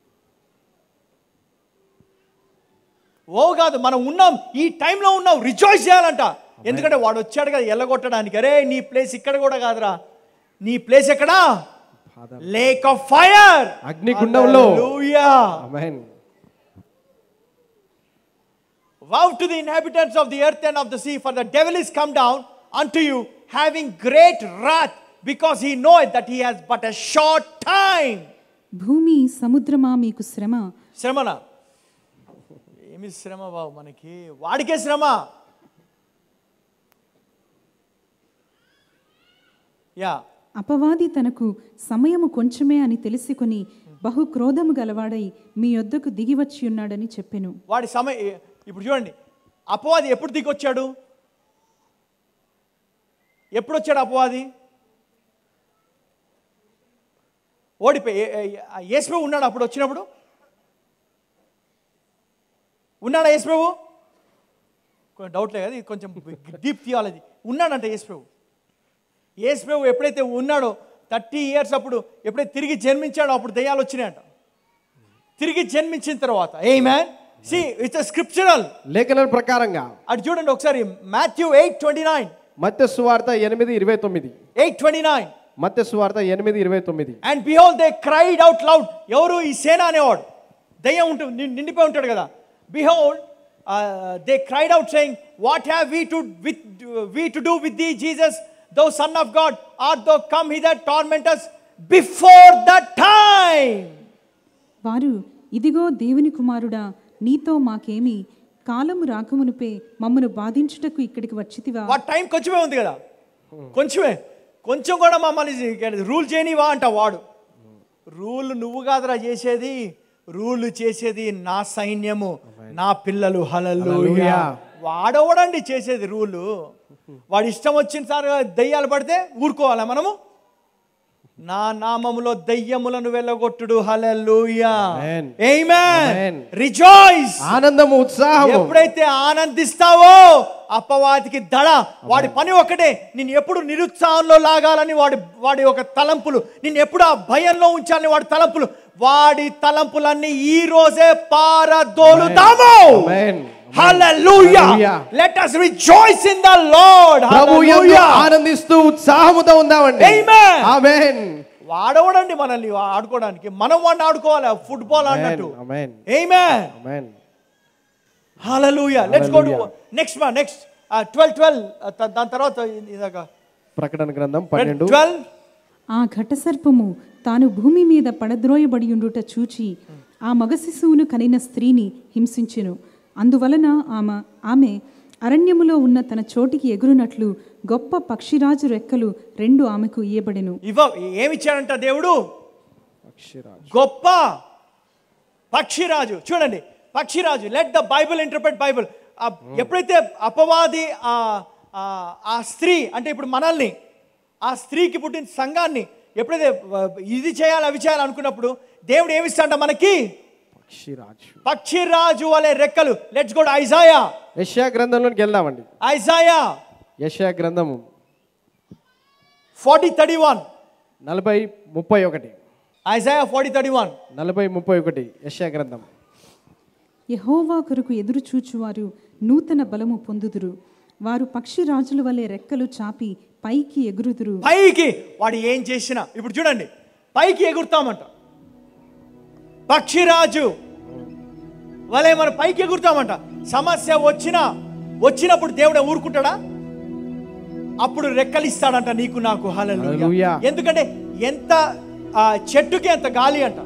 ఓ కాదు మనం ఉన్నాం ఈ టైంలో ఉన్నాం రిజాయిస్ చేయాలంట ఎందుకంటే వాడు వచ్చాడు కదా ఎల్లగొట్టడానికి అరే నీ ప్లేస్ ఇక్కడ కూడా కాదురా నీ ప్లేస్ ఎక్కడా Father. లేక్ ఆఫ్ ఫైర్ అగ్నిగుండంలో. Amen Vow to the inhabitants of the earth and of the sea, for the devil is come down unto you, having great wrath, because he knoweth that he has but a short time. భూమి సముద్రమా మీకు శ్రమ శ్రమనా ఏమి శ్రమ బాబు మనకి వాడికే శ్రమ yeah అపవాది తనకు సమయము కొంచెమే అని తెలిసికొని బహు క్రోధము గలవాడై మీ యొద్దకు దిగివచ్చి ఉన్నాడని చెప్పెను వాడి సమయ ఇప్పుడు చూడండి అపవాది ఎప్పుడు దిగొచ్చాడు ఎప్పుడు వచ్చాడు అపవాది ఓడిపోయి యేసుప్రభు ఉన్నాడు అప్పుడు వచ్చినప్పుడు ఉన్నాడా యేసుప్రభు కొంచెం డౌట్లే కదా ఇది కొంచెం డీప్ థియాలజీ ఉన్నాడంట యేసుప్రభు యేసుప్రభు ఎప్పుడైతే ఉన్నాడో థర్టీ ఇయర్స్ అప్పుడు ఎప్పుడైతే తిరిగి జన్మించాడో అప్పుడు దయ్యాలు వచ్చినాయంట తిరిగి జన్మించిన తర్వాత a man see it's scriptural లేఖనం ప్రకారంగా అటు చూడండి ఒకసారి మాథ్యూ ఎయిట్ ట్వంటీ నైన్ మత్య సువార్త ఎనిమిది ఇరవై తొమ్మిది ఎయిట్ ట్వంటీ నైన్ మత్య సువార్త ఎనిమిది ఇరవై తొమ్మిది and behold they cried out loud ఎవరు ఈ సేన అనేవాడు దయ్యం ఉంటుంది నిం- నిండిపోయి ఉంటాడు కదా behold they cried out saying what have we to with we to do with the Jesus thou son of God art thou come hither torment us before the time వారు ఇదిగో దేవుని కుమారుడా నీతో మాకేమి కాలము రాకమునుపే మమ్మను బాధించుటకు ఇక్కడికి వచ్చితివా వాడు టైం కొంచెమే ఉంది కదా కొంచెమే కొంచెం కూడా మమ్మల్ని రూల్ చేయనివా అంట వాడు రూల్ నువ్వు కాదురా చేసేది రూల్ చేసేది నా సైన్యము నా పిల్లలు హలలు హల్లెలూయా. వాడవడండి చేసేది రూలు వాడి ఇష్టం వచ్చిన సార్ దయ్యాలు పడితే ఊరుకోవాలా మనము నా నామములో దయ్యములను వెళ్ళగొట్టుడు hallelujah Amen. Amen Amen. Rejoice ఆనందము ఉత్సాహము ఎప్పుడైతే ఆనందిస్తావో అపవాదికి దడ వాడి పని ఒకటే నేను ఎప్పుడు నిరుత్సాహంలో లాగాలని వాడి వాడి ఒక తలంపులు నేను ఎప్పుడు ఆ భయంలో ఉంచాలని వాడి తలంపులు వాడి తలంపులన్నీ ఈ రోజే పారదోలుతాము Amen. Hallelujah Hallelujah. Let us rejoice in the lord ప్రభు యందు హల్లెలూయా ఆనందిస్తూ ఉత్సాహముతో ఉందామండి Amen. ఆమేన్ వాడవడండి మనల్ని ఆడుకోవడానికి మనం వాడిని ఆడుకోవాలి ఫుట్బాల్ అన్నట్టు amen amen amen hallelujah let's go to Hallelujah. Next మా నెక్స్ట్ 12 12 దాని తర్వాత ఇదాక ప్రకటన గ్రంథం పన్నెండు 12 ఆ ఘటసర్పము తాను భూమి మీద పడద్రోయబడి ఉండుట చూచి ఆ మగ శిశువును కనిన స్త్రీని హింసించెను అందువలన ఆమె ఆమె అరణ్యములో ఉన్న తన చోటికి ఎగురునట్లు గొప్ప పక్షిరాజు రెక్కలు రెండు ఆమెకు ఇయ్యబడెను ఇవ్వ ఏమిచ్చాడంట దేవుడు పక్షిరాజు గొప్ప పక్షిరాజు చూడండి పక్షిరాజు let the Bible interpret Bible ఎప్పుడైతే అపవాది ఆ ఆ, ఆ స్త్రీ అంటే ఇప్పుడు మనల్ని ఆ స్త్రీకి పుట్టిన సంఘాన్ని ఎప్పుడైతే ఆ, ఇది చేయాలి అవి చేయాలి అనుకున్నప్పుడు దేవుడు ఏమిస్తాడంట మనకి పక్షిరాజు పక్షిరాజు వలె రెక్కలు లెట్స్ గో ఐజాయా యెషయా గ్రంథంలోకి వెళ్దామండి ఐజాయా యెషయా గ్రంథము ఫార్టీ థర్టీ వన్ నలభై ముప్పై ఒకటి ఐజాయా ఫార్టీ థర్టీ వన్ నలభై ముప్పై ఒకటి యెషయా గ్రంథం యహోవా కొరకు ఎదురు చూచువారు నూతన బలము పొందుదురు వారు పక్షిరాజుల వలె రెక్కలు చాపి పైకి ఎగురుదురు పైకి వాడు ఏం చేసినా ఇప్పుడు చూడండి పైకి ఎగురుతామంట పక్షిరాజు వలే మనం పైకి ఎగురుతామంట సమస్య వచ్చినా వచ్చినప్పుడు దేవుడు ఊరుకుంటాడా అప్పుడు రెక్కలిస్తాడంట నీకు నాకు హల్లెలూయా హల్లెలూయా. ఎందుకంటే ఎంత ఆ, చెట్టుకి ఎంత గాలి అంట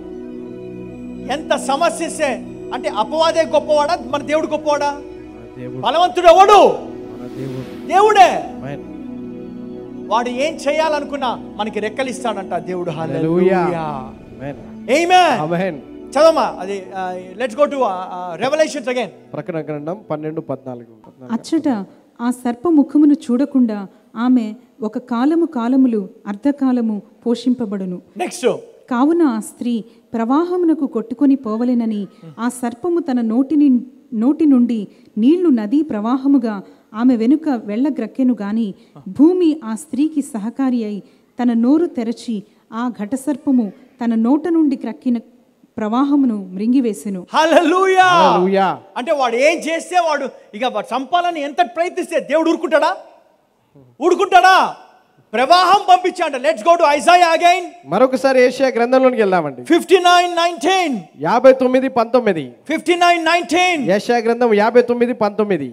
ఎంత సమస్య ఇస్తే అంటే అపవాదే గొప్పవాడా మన దేవుడు గొప్పవాడా మన దేవుడు బలవంతుడు ఎవడు మన దేవుడు దేవుడే ఆమేన్ వాడు ఏం చేయాలనుకున్నా మనకి రెక్కలిస్తాడంట దేవుడు హల్లెలూయా హల్లెలూయా ఆమేన్ ఆమేన్ ఆమేన్ చదవమా అది let's go to Revelations again ప్రకటన గ్రంథం పన్నెండు పద్నాలుగు పద్నాలుగు. అచ్చట ఆ సర్ప ముఖమును చూడకుండా ఆమె ఒక కాలము కాలములు అర్ధకాలము పోషింపబడును నెక్స్ట్ కావున ఆ స్త్రీ ప్రవాహమునకు కొట్టుకొని పోవలెనని ఆ సర్పము తన నోటిని నోటి నుండి నీళ్లు నదీ ప్రవాహముగా ఆమె వెనుక వెళ్ళగ్రక్కెను గాని భూమి ఆ స్త్రీకి సహకారి అయి తన నోరు తెరచి ఆ ఘటసర్పము తన నోట నుండి క్రక్కిన ప్రవాహమును మృంగివేసెను హల్లెలూయా హల్లెలూయా అంటే వాడు ఏం చేస్తే వాడు ఇక వాడు చంపాలని ఎంత ప్రయత్నిస్తే దేవుడు ఊరుకుంటాడా ఊరుకుంటాడా ప్రవాహం పంపించాడ let's go to Isaiah again మరొకసారి ఏషియా గ్రంథంలోకి వెళ్దామండి ఫిఫ్టీ నైన్ నైన్టీన్ యాభై తొమ్మిది పంతొమ్మిది ఫిఫ్టీ నైన్ నైన్టీన్ ఏషియా గ్రంథం యాభై తొమ్మిది పంతొమ్మిది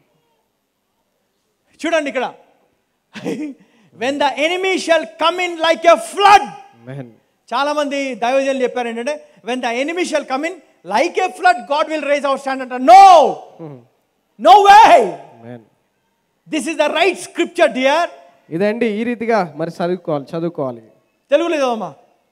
చూడండి ఇక్కడ when the enemy shall come in like a flood amen చాలా మంది దైవజనులు చెప్పారు ఏంటంటే when the enemy shall come in like a flood God will raise our stand అంట no no way amen this is the right scripture dear ఇదండి ఈ రీతిగా మరి చదువుకోవాలి చదువుకోవాలి తెలుగులో చదవమ్మా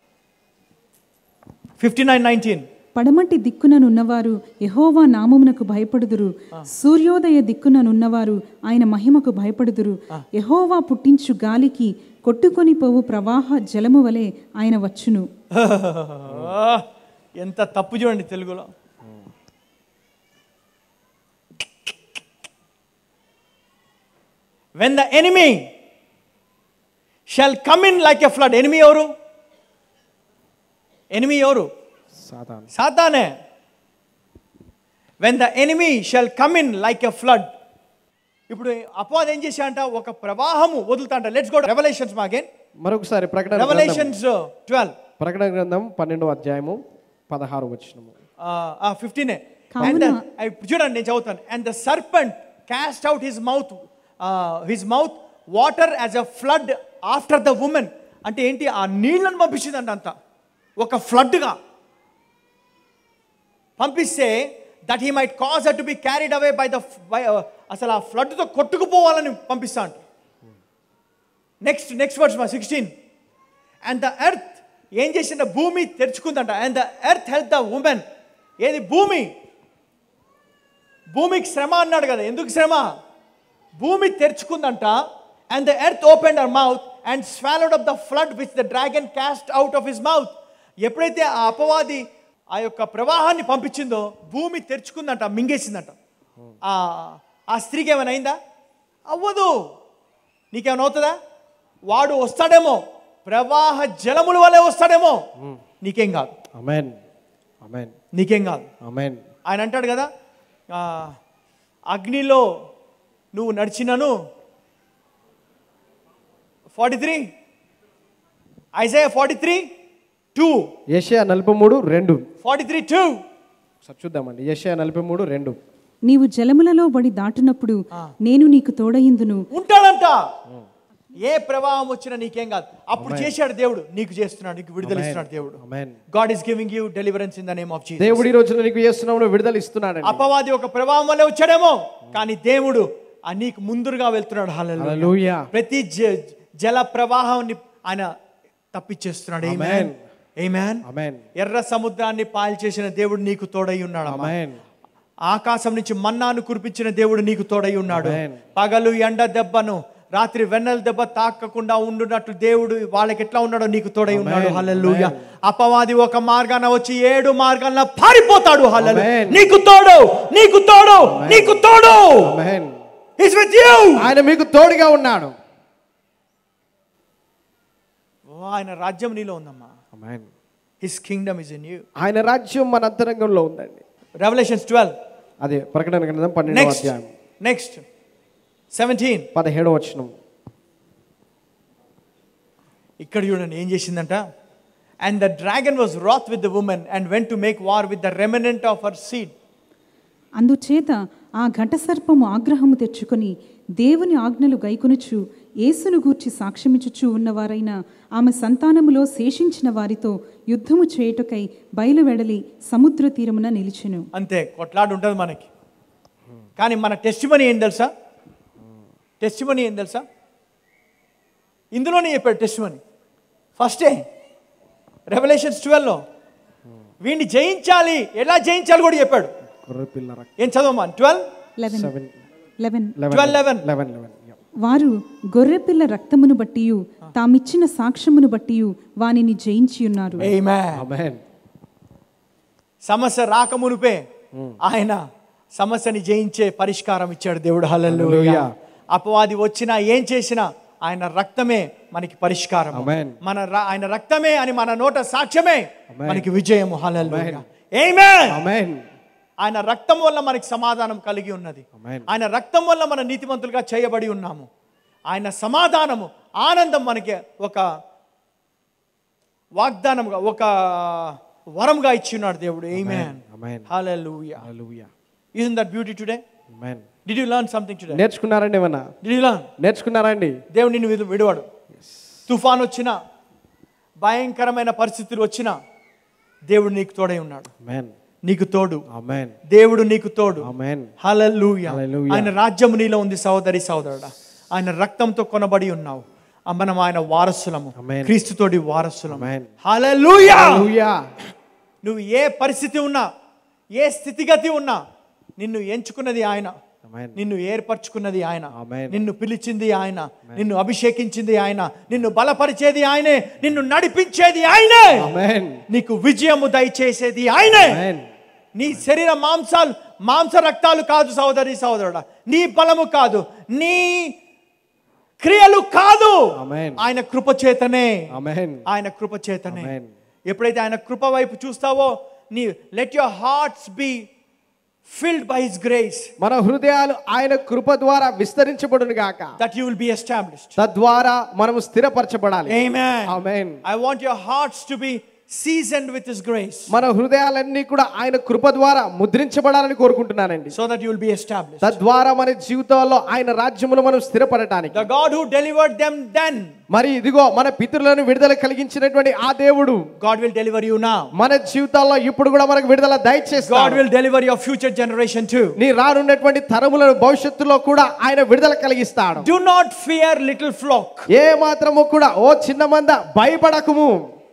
ఫిఫ్టీ నైన్ నైన్టీన్ పడమటి దిక్కుననున్నవారు యహోవా నామమునకు భయపడుదురు సూర్యోదయ దిక్కుననున్నవారు ఆయన మహిమకు భయపడుదురు యహోవా పుట్టించు గాలికి కొట్టుకొని పోవు ప్రవాహ జలము వలె ఆయన వచ్చును ఎంత తప్పు చూడండి తెలుగులో when the enemy shall come in like a flood enemy ఎవరు ఎనిమీ ఎవరు సాతాను సాతానే when the enemy shall come in like a flood ఇప్పుడు అపవాదం ఏం చేశాడంట ఒక ప్రవాహము వదులుతాంట లెట్స్ గో రెవల్యూషన్స్ మాగేన్ మరొకసారి ప్రకటన గ్రంథం రెవల్యూషన్స్ ట్వెల్వ్ ప్రకటన గ్రంథం పన్నెండో అధ్యాయము పదహారు వచ్చినము ఫిఫ్టీనే కావున- చూడండి నేను చదువుతాను and the serpent cast out his mouth his mouth water as a flood after the woman అంటే ఏంటి ఆ నీళ్ళను పంపించిందంట అంత ఒక ఫ్లడ్గా పంపిస్తే that he might cause to be carried away by the అసలు ఆ ఫ్లడ్తో కొట్టుకుపోవాలని పంపిస్తా అంట నెక్స్ట్ నెక్స్ట్ వర్డ్స్ మా సిక్స్టీన్ అండ్ ద ఎర్త్ ఏం చేసిందంటే భూమి తెరుచుకుందంట and the earth helped the woman ఏది భూమి భూమికి శ్రమ అన్నాడు కదా ఎందుకు శ్రమ భూమి తెరుచుకుందంట and the earth open her mouth and swallowed up the flood which the dragon cast out of his mouth ఎప్పుడైతే ఆ అపవాది ఆ యొక్క ప్రవాహాన్ని పంపించిందో భూమి తెరుచుకుందంట మింగేసిందంట ఆ ఆ స్త్రీకి ఏమైనా అయిందా అవ్వదు నీకేమైనా అవుతుందా వాడు వస్తాడేమో ప్రవాహ జలముల వల్లే వస్తాడేమో నీకేం కాదు అమెన్ అమెన్ నీకేం కాదు అమెన్ ఆయన అంటాడు కదా ఆ, అగ్నిలో నువ్వు నడిచినను forty three Isaiah forty three two ఏషియా నలభై మూడు రెండు ఫార్టీ త్రీ టూ ఒకసారి చూద్దామండి ఏషియా నలభై మూడు రెండు నీవు జలములలో బడి దాటునప్పుడు నేను నీకు తోడయిందును ఉంటాడంట ఏ ప్రవాహం వచ్చినా నీకేం కాదు అప్పుడు చేశాడు దేవుడు నీకు చేస్తున్నాడు నీకు విడుదల ఇస్తున్నాడు దేవుడు amen God is giving you deliverance in the name of Jesus దేవుడి ఈ రోజున నీకు చేస్తున్నాము విడుదల ఇస్తున్నాడండి అపవాది ఒక ప్రవాహం వల్లే వచ్చాడేమో కానీ దేవుడు ఆ నీకు ముందుగా వెళ్తున్నాడు హల్లెలూయా హల్లెలూయా ప్రతి జ- జల ప్రవాహాన్ని ఆయన తప్పించేస్తున్నాడు Amen. Amen. Amen. అమెన్ ఎర్ర సముద్రాన్ని పాలు చేసిన దేవుడు నీకు తోడై ఉన్నాడు అమ్మా. అమెన్ ఆకాశం నుంచి మన్నాను కురిపించిన దేవుడు నీకు తోడై ఉన్నాడు Amen. పగలు ఎండ దెబ్బను రాత్రి వెన్నెల దెబ్బ తాకకుండా ఉండున్నట్టు దేవుడు వాళ్ళకి ఎట్లా ఉన్నాడో నీకు తోడై ఉన్నాడు Amen. హల్లెలూయా అపవాది ఒక మార్గాన వచ్చి ఏడు మార్గాన పారిపోతాడు హల్లెలూయా Amen. నీకు తోడు నీకు తోడు నీకు తోడు అమెన్ హిస్ విత్ యు ఆయన మీకు తోడుగా ఉన్నాడు ఆయన రాజ్యం నీలో ఉందమ్మా amen his kingdom is in you ఆయన రాజ్యం మన అంతరంగంలో ఉందండి రెవల్యూషన్స్ ట్వెల్వ్ అదే ప్రకటన గ్రంథం పన్నెండవ నెక్స్ట్ అధ్యాయం నెక్స్ట్ సెవెంటీన్ పదిహేడవ వచనం ఇక్కడ చూడండి ఏం చేసిందంట and the dragon was wroth with the woman and went to make war with the remnant of her seed అందుచేత ఆ ఘటసర్పము ఆగ్రహము తెచ్చుకొని దేవుని ఆజ్ఞలు గైకొనుచు యేసును గూర్చి సాక్ష్యమిచ్చుచూ ఉన్నవారైన ఆమె సంతానములో శేషించిన వారితో యుద్ధము చేయుటకై బయలువెడలి సముద్ర తీరమున నిలిచెను అంతే కొట్లాడు ఉంటుంది మనకి కానీ మన టెస్ట్ మనీ ఏం తెలుసా టెస్ట్ మనీ ఏం తెలుసా ఇందులోనే చెప్పాడు టెస్ట్ మనీ ఫస్టే రెవల్యూషన్స్ ట్వెల్వ్లో వీడిని జయించాలి ఎలా జయించాలి కూడా చెప్పాడు గొర్రె పిల్ల రక్తం ఏం చదవమా twelve eleven seven eleven twelve eleven eleven eleven వారు గొర్రెపిల్ల రక్తమును బట్టియు తామిచ్చిన సాక్ష్యమును బట్టియు వానిని జయించి ఉన్నారు Amen. అమెన్ సమస్య రాకమునుపే ఆయన సమస్యని జయించే పరిష్కారం ఇచ్చాడు దేవుడు హల్లెలూయా హల్లెలూయా. అపవాది వచ్చినా ఏం చేసినా ఆయన రక్తమే మనకి పరిష్కారం Amen. మన ర- ఆయన రక్తమే అని మన నోట సాక్ష్యమే Amen. మనకి విజయము హల్లెలూయా Amen. Amen. అమెన్ ఆయన రక్తం వల్ల మనకి సమాధానం కలిగి ఉన్నది Amen. ఆయన రక్తం వల్ల మన నీతిమంతులుగా చేయబడి ఉన్నాము ఆయన సమాధానము ఆనందం మనకి ఒక వాగ్దానంగా ఒక వరంగా ఇచ్చి ఉన్నాడు దేవుడు Amen. Amen. Hallelujah. Hallelujah Isn't that beauty today? Amen Did you learn something today? నేర్చుకున్నారండి ఏమన్నా Did you learn? నేర్చుకున్నారండి దేవుడు నిన్ను విడు- విడువాడు తుఫాన్ వచ్చినా భయంకరమైన పరిస్థితులు వచ్చినా దేవుడు నీకు తోడై ఉన్నాడు అమెన్ నీకు తోడు అమెన్ దేవుడు నీకు తోడు అమెన్ హల్లెలూయా Hallelujah. ఆయన రాజ్యము నీలో ఉంది సహోదరి సహోదరుడా ఆయన రక్తంతో కొనబడి ఉన్నావు ఆ మనం ఆయన వారసులము Amen. క్రీస్తుతోటి వారసులము Amen. హల్లెలూయా హల్లెలూయా నువ్వు ఏ పరిస్థితి ఉన్నా ఏ స్థితిగతి ఉన్నా నిన్ను ఎంచుకున్నది ఆయన అమెన్ నిన్ను ఏర్పరచుకున్నది ఆయన Amen. నిన్ను పిలిచింది ఆయన నిన్ను అభిషేకించింది ఆయన నిన్ను బలపరిచేది ఆయనే నిన్ను నడిపించేది ఆయనే అమెన్ నీకు విజయము దయచేసేది ఆయనే అమెన్ నీ శరీర మాంసాలు మాంస రక్తాలు కాదు సహోదరి సహోదరుడా నీ బలము కాదు నీ క్రియలు కాదు అమెన్ ఆయన కృప చేతనే అమెన్ ఆయన కృప చేతనే Amen. ఎప్పుడైతే ఆయన కృప వైపు చూస్తావో నీ let your hearts be filled by his grace మన హృదయాలు ఆయన కృప ద్వారా విస్తరించబడును గాక that you will be established తద్వారా మనము స్థిరపరచబడాలి amen amen I want your hearts to be seasoned with his grace మన హృదయాలన్నీ కూడా ఆయన కృప ద్వారా ముద్రించబడాలని కోరుకుంటున్నానండి so that you will be established తద్వారా మన జీవితాల్లో ఆయన రాజ్యమును మనం స్థిరపడటానికి the God who delivered them then మరి ఇదిగో మన పితరులను విడుదల కలిగించినటువంటి ఆ దేవుడు God will deliver you now మన జీవితాల్లో ఇప్పుడు కూడా మనకు విడుదల God దయచేస్తాడు will deliver your future generation too. నీ రానున్నటువంటి తరములను భవిష్యత్తులో కూడా ఆయన విడుదల కలిగిస్తాడు Do not fear little flock. ఏ మాత్రము కూడా ఓ చిన్న మంద భయపడకము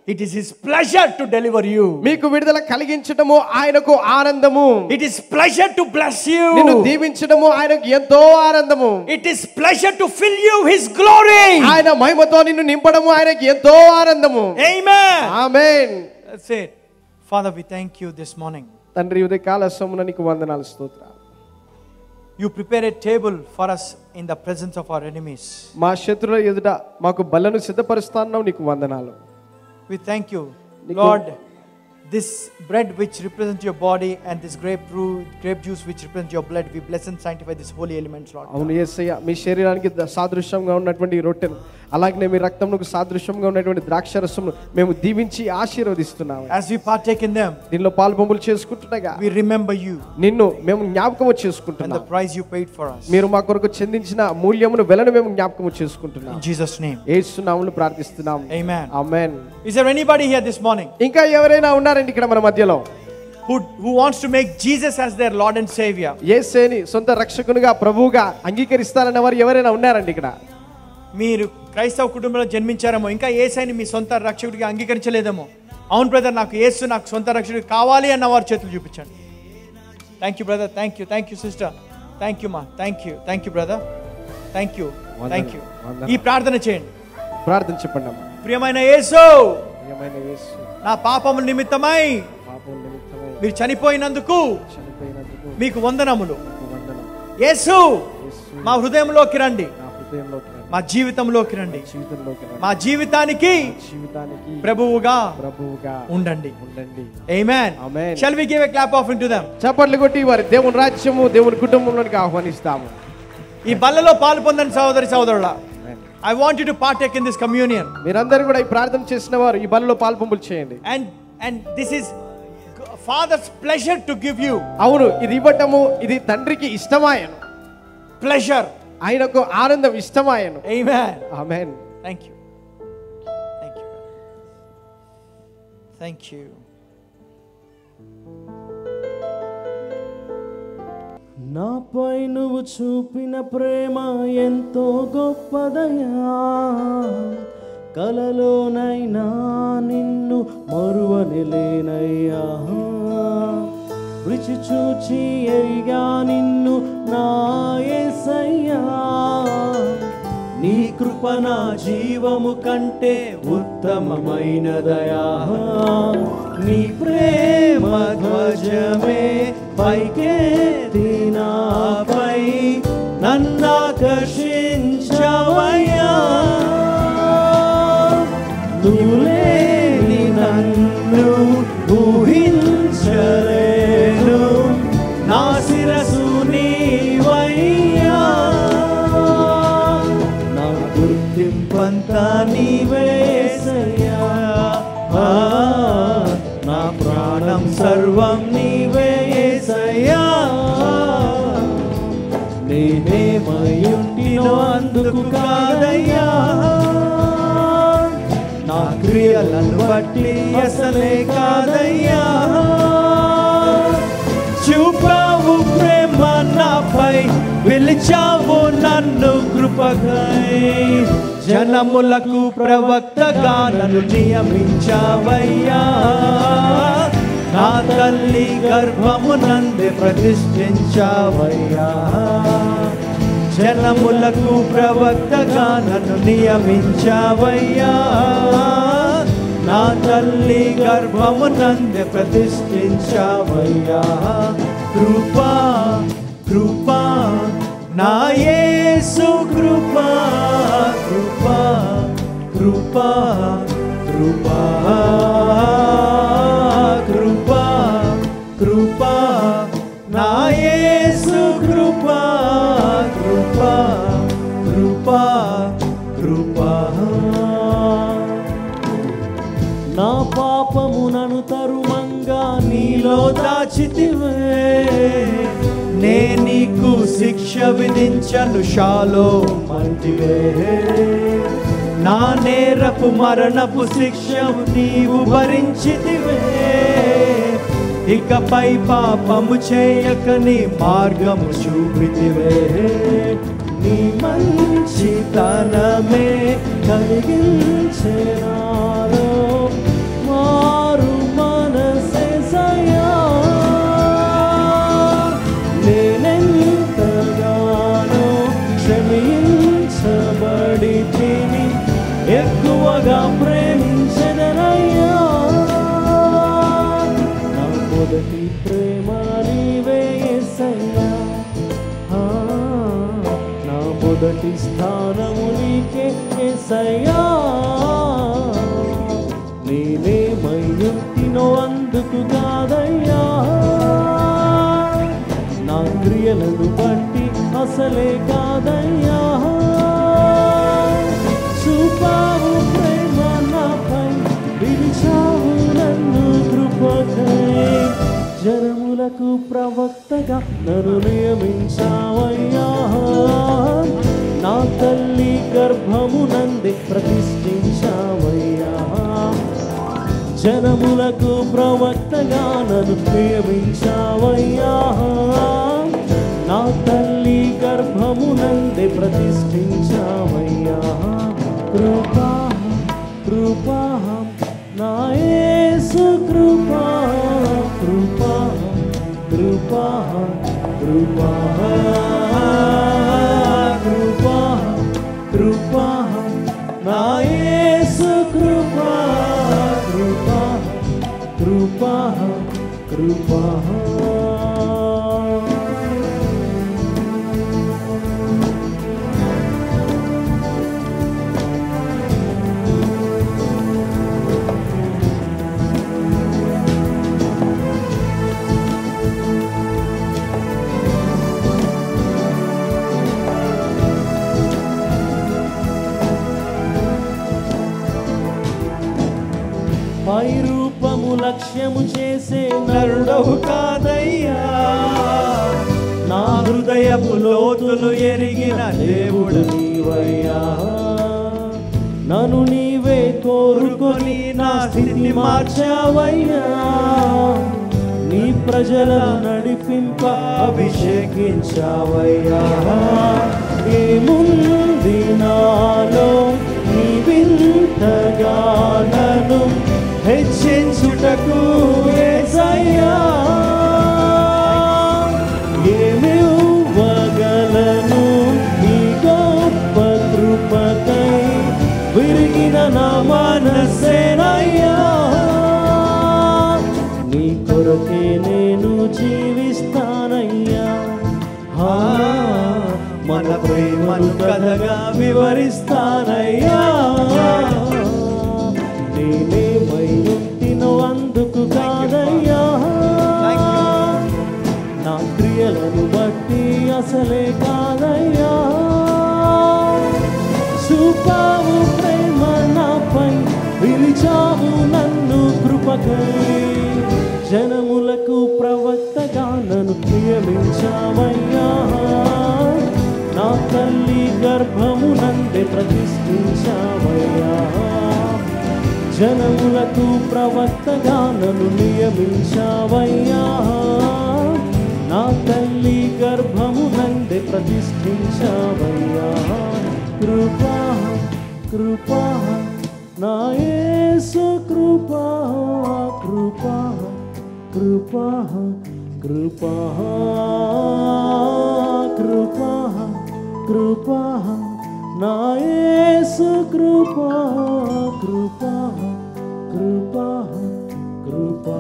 It is His pleasure to deliver you. మీకు విడుదల కలిగించడము ఆయనకు ఆనందము It is pleasure to bless నిన్ను you. దీవించడము ఆయనకు ఎంతో ఆనందము It is pleasure to fill you His glory. ఆయన మహిమతో నిన్ను నింపడము ఆయనకి ఎంతో ఆనందము Amen. Amen That's it. Father, we thank you this morning. తండ్రి ఉదయ కాల సొమ్మున నీకు వందనాలు స్తోత్ర You prepare a table for us in the presence of our enemies. మా శత్రుల ఎదుట మాకు బలను సిద్ధపరుస్తాన్నావు నీకు వందనాలు We thank you, Nico. Lord. This bread which represents your body and this grape fruit, grape juice which represents your blood, we bless and sanctify these holy elements, Lord. అవును యేసయ్య మీ శరీరానికి the- సాదృశ్యంగా ఉన్నటువంటి ఈ రొట్టెను అలాగనే మీ రక్తమునకు సాదృశ్యంగా ఉన్నటువంటి ద్రాక్ష రసమును మేము దీవించి ఆశీర్వదిస్తున్నాము As we partake in them, దీనిలో పాల్పొంపులు చేసుకుంటుండగా we remember you నిన్ను మేము జ్ఞాపకము and the చేసుకుంటున్నాం price you paid for us. మీరు మా కొరకు చెందించిన మూల్యమును వెలను మేము జ్ఞాపకము చేసుకుంటున్నాం In Jesus' name. ఏసునాములు ప్రార్థిస్తున్నాం Amen. Amen Is there anybody here this morning ఇంకా ఎవరైనా ఉన్నారండి ఇక్కడ మన మధ్యలో who, who wants to make Jesus as their Lord and Savior? ఏసేని సొంత రక్షకునిగా ప్రభువుగా అంగీకరిస్తారన్న వారు ఎవరైనా ఉన్నారండి ఇక్కడ మీరు క్రైస్తవ కుటుంబంలో జన్మించారేమో ఇంకా ఏసైని మీ సొంత రక్షకుడిగా అంగీకరించలేదేమో అవును బ్రదర్ నాకు ఏసు నాకు సొంత రక్షకుడు కావాలి అన్న వారు చేతులు చూపించండి thank you brother thank you thank you sister thank you మా thank you thank you brother thank you thank you వందనాలు. ఈ ప్రార్థన చేయండి ప్రార్థన చెప్పండి అమ్మా ప్రియమైన యేసు ప్రియమైన యేసు నా పాపముల నిమిత్తమై పాపం నిమిత్తమై మీరు చనిపోయినందుకు చనిపోయినందుకు మీకు వందనములు నీకు వందనం యేసు యేసు మా హృదయంలోకి రండి నా హృదయంలోకి రండి. మా జీవితంలోకి రండి జీవితంలోకి రండి. మా జీవితానికి జీవితానికి ప్రభువుగా ప్రభువుగా ఉండండి ఉండండి Amen. Amen. Shall we give a clap offering to them? చప్పట్లు కొట్టి వారి దేవుని రాజ్యము దేవుని కుటుంబంలోనికి ఆహ్వానిస్తాము ఈ బల్లలో పాలు పొందని సహోదరి సహోదరుల Amen. I want you to partake in this communion మీరందరూ కూడా ఈ ప్రార్థన చేసిన వారు ఈ బలలో పాల్పొంపులు చేయండి and and this is father's pleasure to give you అవును ఇది ఇవ్వటము ఇది తండ్రికి ఇష్టమాయను ప్లెజర్ ఆయనకు ఆనందం ఇష్టమాయను Amen. Amen Thank you. Thank you. Thank you. నాపై నువ్వు చూపిన ప్రేమ ఎంతో గొప్పదయా కలలోనైనా నిన్ను మరువనిలేనయ్యా రుచి చూచి ఎరిగా నిన్ను నా యేసయ్యా నీ కృప నా జీవము కంటే ఉత్తమమైనదయా నీ ప్రేమ ధ్వజమే పైకెత్తి నాపై నన్నాకర్షించవయ్యా నువ్వు లేని నన్ను ఊహించలేను నా శిరసు నీవయ్యా నా గుర్తింపంతా నీవేసయ్యా ఆ, నా ప్రాణం సర్వం నీవేసయ్యా నేనేమయుంటినో అందుకు కాదయ్యా నా క్రియలను బట్టి అసలే కాదయ్యా చూపావు ప్రేమ నాపై పిలిచావు నన్ను కృపకై జనములకు ప్రవక్తగా నన్ను నియమించావయ్యా నా తల్లి గర్భము నందే ప్రతిష్ఠించావయ్యా జనములకు ప్రవక్తగా నన్ను నియమించావయ్యా నా తల్లి గర్భము నందే ప్రతిష్ఠించావయ్యా కృపా కృపా నా యేసు కృపా కృపా కృపా కృపా కృపా కృపా నా యేసు కృపా కృపా కృపా కృపా నా పాపమునను తరుమంగా నీలో దాచితివే నే నీకు శిక్ష విధించను షాలో మంటివే నా నేరపు మరణపు శిక్ష నీవు భరించితివే ఇకపై పాపము చేయక నీ మార్గము చూపితివే నీ మంచితనమే కలిగించే నాలో మొదటి ప్రేమ నీవే యేసయ్యా ఆ, నా మొదటి స్థానము నీకే యేసయ్యా నేనేమయ్యుంటినో అందుకు కాదయ్యా నా క్రియలను బట్టి అసలే కాదయ్యా చూపావు ప్రేమ నాపై పిలిచావు నన్ను కృపకై జనములకు ప్రవక్తగా నన్ను నియమించావయ్యా నా తల్లి గర్భమునంది ప్రతిష్ఠించావయ్యా జనములకు ప్రవక్తగా నన్ను నియమించావయ్యా నా తల్లి గర్భమునందే ప్రతిష్ఠించావయ్యా కృపా కృపా నా యేసు కృపా కృపా కృపా కృపా కృపా కృపా నా యేసు కృపా కృపా కృపా కృపా పై రూపము లక్ష్యము చేసే నరుడవు కాదయ్యా నా హృదయపు లోతులు ఎరిగిన దేవుడు నీవయ్యా నన్ను నీవే కోరుకొని నా స్థితిని మార్చావయ్యా నీ ప్రజలను నడిపింప అభిషేకించావయ్యా ఏముంది నాలో నీ వింతగా నన్ను హెచ్చించుటకు ఏసయ్యా ఏమివ్వగలను నీ గొప్ప కృపకై విరిగిన నా మనసేనయ్యా నీ కొరకే నేను జీవిస్తానయ్యా ఆ, మన ప్రేమను కథగా వివరిస్తానయ్యా నేనేమయ్యుంటినో అందుకు కాదయ్యా నా క్రియలను బట్టి అసలే కాదయ్యా చూపావు ప్రేమ నాపై పిలిచావు నన్ను కృపకై జనములకు ప్రవక్తగా నన్ను నియమించావయ్యా నా తల్లి గర్భమునందే ప్రతిష్ఠించావయ్యా జనములకు ప్రవక్తగా నన్ను నియమించావయ్యా నా తల్లి గర్భమునందే ప్రతిష్ఠించావయ్యా కృపా కృపా నా యేసు కృపా కృపా కృపా కృపా కృపా కృపా నా యేసు కృపా కృపా కృపా కృపా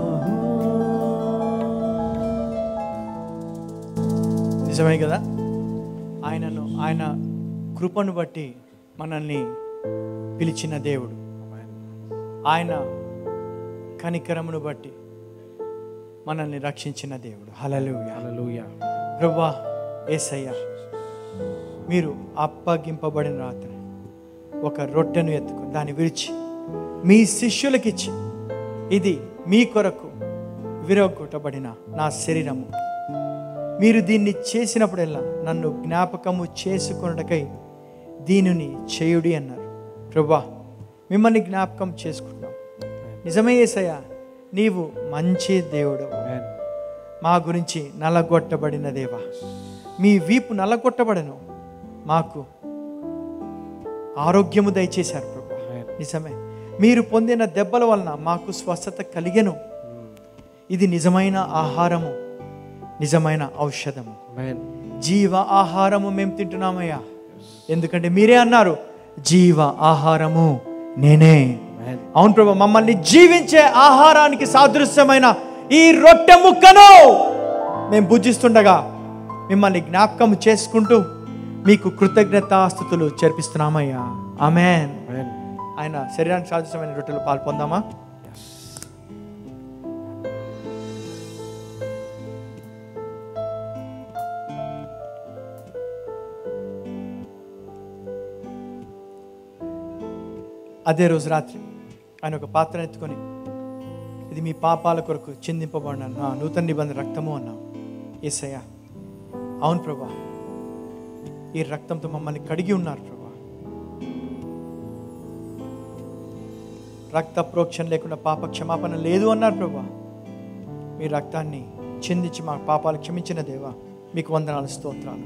నిజమే కదా ఆయనను ఆయన కృపను బట్టి మనల్ని పిలిచిన దేవుడు ఆయన కనికరమును బట్టి మనల్ని రక్షించిన దేవుడు హల్లెలూయా హల్లెలూయా ప్రభా ఏసయ్య మీరు అప్పగింపబడిన రాత్రి ఒక రొట్టెను ఎత్తుకొని దాన్ని విరిచి మీ శిష్యులకిచ్చి ఇది మీ కొరకు విరగొట్టబడిన నా శరీరము మీరు దీన్ని చేసినప్పుడల్లా నన్ను జ్ఞాపకము చేసుకొనుటకై దీనిని చేయుడి అన్నారు ప్రభా మిమ్మల్ని జ్ఞాపకం చేసుకుంటున్నాం నిజమే ఏసయ్య నీవు మంచి దేవుడు మా గురించి నల్లగొట్టబడిన దేవా మీ వీపు నల్లగొట్టబడను మాకు ఆరోగ్యము దయచేశారు ప్రభు నిజమే మీరు పొందిన దెబ్బల వలన మాకు స్వస్థత కలిగెను ఇది నిజమైన ఆహారము నిజమైన ఔషధము జీవ ఆహారము మేము తింటున్నామయ్యా ఎందుకంటే మీరే అన్నారు జీవ ఆహారము నేనే అవును ప్రభు మమ్మల్ని జీవించే ఆహారానికి సాదృశ్యమైన ఈ రొట్టె ముక్కను మేము భుజిస్తుండగా మిమ్మల్ని జ్ఞాపకం చేసుకుంటూ మీకు కృతజ్ఞతాస్థుతులు చేర్పిస్తున్నామయ్యా ఆమెన్ ఆయన శరీరానికి సాదృశ్యమైన రొట్టెలు పాలు పొందామా అదే రోజు రాత్రి ఆయన ఒక పాత్ర ఎత్తుకొని ఇది మీ పాపాల కొరకు చిందింపబడిన నా నూతన నిబంధన రక్తము అన్నాం ఏసయ్య అవును ప్రభా ఈ రక్తంతో మమ్మల్ని కడిగి ఉన్నారు ప్రభా రక్త ప్రోక్షణ లేకుండా పాప క్షమాపణ లేదు అన్నారు ప్రభా మీ రక్తాన్ని చిందించి మా పాపాలు క్షమించిన దేవా మీకు వందనాలు స్తోత్రాలు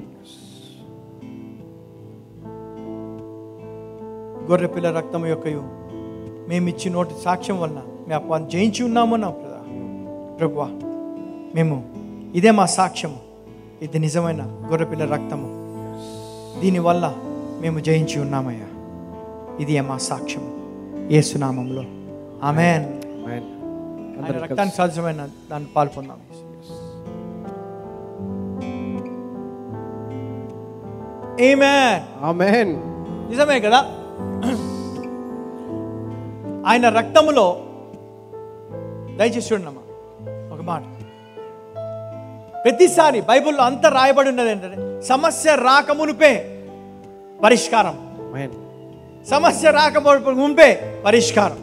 గొర్రెపిల్ల రక్తం యొక్కయు మేమిచ్చి నోటి సాక్ష్యం వలన మేము అపవాదం జయించి ఉన్నామన్నా ప్రభా ప్రభువా మేము ఇదే మా సాక్ష్యము ఇది నిజమైన గొర్రెపిల్ల రక్తము దీనివల్ల మేము జయించి ఉన్నామయ్యా ఇది మా సాక్ష్యము ఏసునామంలో ఆమెన్ ఆయన రక్తానికి సాధ్యమైన దాన్ని పాల్పొందాం Amen. ఆమెన్ నిజమే కదా ఆయన రక్తములో దయచేసి చూడండి ఒక మాట ప్రతిసారి బైబిల్లో అంత రాయబడి ఉన్నది ఏంటంటే సమస్య రాకమునుపే పరిష్కారం ఆమెన్ సమస్య రాకమునుపే మునిపే పరిష్కారం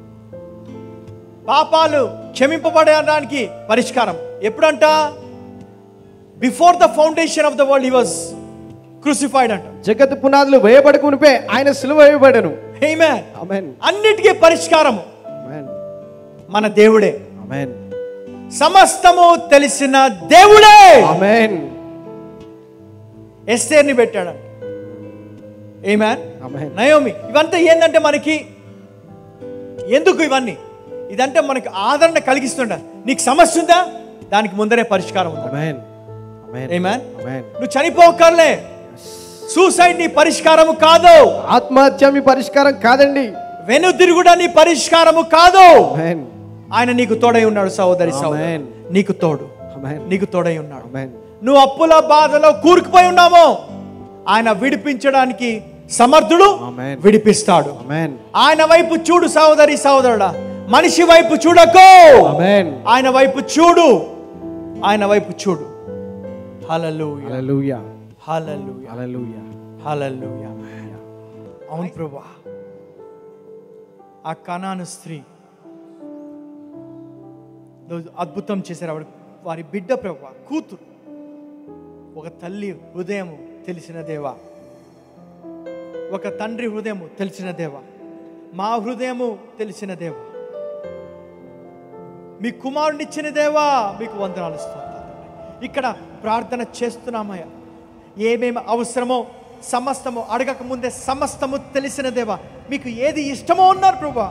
పాపాలు క్షమింపబడడానికి పరిష్కారం ఎప్పుడంట before the foundation of the world he was crucified అంట జగత్ పునాదులు వేయబడక మునిపే ఆయన సిలువ వేయబడను Amen. ఆమెన్ అన్నిటికీ పరిష్కారము ఆమెన్ మన దేవుడే ఆమెన్ సమస్తము తెలిసిన దేవుడే ఆమెన్ ఎస్తేర్ని పెట్టాడు ఏమాన్ ఆమెన్ నయోమి ఇవంతా ఏంటంటే మనకి ఎందుకు ఇవన్నీ ఇదంటే మనకి ఆదరణ కలిగిస్తుండ నీకు సమస్య ఉందా దానికి ముందరే పరిష్కారం ఉంది ఆమెన్ ఆమెన్ ఏమాన్ ఆమెన్ నువ్వు చనిపోకర్లే సూసైడ్ నీ పరిష్కారము కాదు ఆత్మహత్య మీ పరిష్కారం కాదండి వెనుదిరుగుడ నీ పరిష్కారము కాదు ఆమెన్ ఆయన నీకు తోడై ఉన్నాడు సహోదరి సహోదరి ఆమేన్. నీకు తోడు ఆమెన్ నీకు తోడై ఉన్నాడు ఆమెన్ నువ్వు అప్పుల బాధలో కూరుకుపోయి ఉన్నామో ఆయన విడిపించడానికి సమర్థుడు ఆమేన్. విడిపిస్తాడు ఆమెన్ ఆయన వైపు చూడు సహోదరి సహోదరుడా మనిషి వైపు చూడకు ఆమెన్ ఆయన వైపు చూడు ఆయన వైపు చూడు హల్లెలూయా హల్లెలూయా హల్లెలూయా హల్లెలూయా హల్లెలూయా అవును ప్రభా ఆ కనాను స్త్రీ రోజు అద్భుతం చేశారు ఆవిడ వారి బిడ్డ ప్రభా కూతురు ఒక తల్లి హృదయము తెలిసిన దేవా ఒక తండ్రి హృదయము తెలిసిన దేవా మా హృదయము తెలిసిన దేవా మీ కుమారుని ఇచ్చిన దేవా మీకు వందనాలు స్తోత్రాలు ఇక్కడ ప్రార్థన చేస్తున్నామయ్యా ఏమేమి అవసరమో సమస్తము అడగక ముందే సమస్తము తెలిసిన దేవా మీకు ఏది ఇష్టమో ఉన్నారు ప్రభా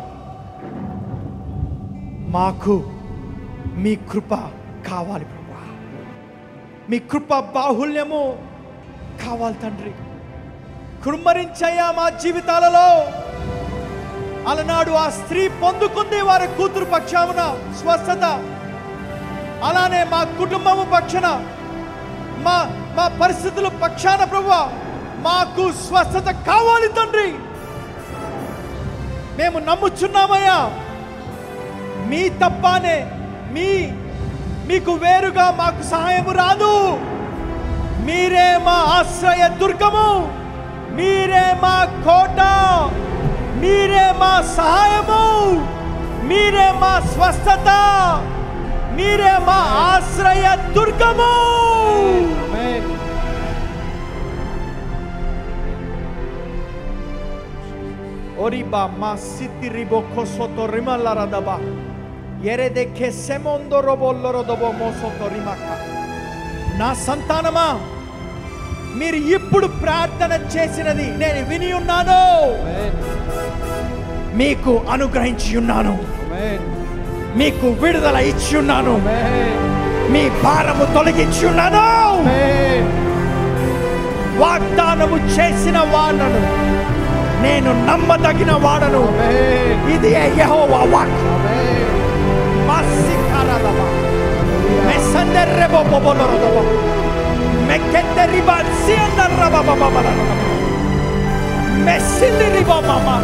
మాకు మీ కృప కావాలి ప్రభా మీ కృప బాహుల్యము కావాలి తండ్రి కుమ్మరించయ్యా మా జీవితాలలో అలనాడు ఆ స్త్రీ పొందుకుంది వారి కూతురు పక్షామున స్వస్థత అలానే మా కుటుంబము పక్షాన మా మా పరిస్థితుల పక్షాన ప్రభు మాకు స్వస్థత కావాలి తండ్రి మేము నమ్ముచున్నామయ్యా మీ తప్పానే మీ మీకు వేరుగా మాకు సహాయము రాదు మీరే మా ఆశ్రయ దుర్గము మీరే మా కోట మీరే మా సహాయము మీరే మా స్వస్థత మీరే మా ఆశ్రయ దుర్గము amen Oriba masiti ribo kosoto rimala radaba. Yere de kesemondo robollo rodobo mosoto rimaka. నా సంతానమా మీరు ఇప్పుడు ప్రార్థన చేసినది నేను విని ఉన్నాను ఆమెన్ మీకు అనుగ్రహించి ఉన్నాను ఆమెన్ మీకు విడుదల ఇచ్చి ఉన్నాను ఆమెన్ మీ భారము తొలగించి ఉన్నాను ఆమెన్ వాగ్దానము చేసిన వాళ్ళను నేను నమ్మదగిన వాడను ఆమెన్ ఇది యెహోవా వాక్ ఆమెన్ మస్సికారదమా మెస్సి అందర్రా బాబా బాబా మెస్సిల్లి రిబా మామా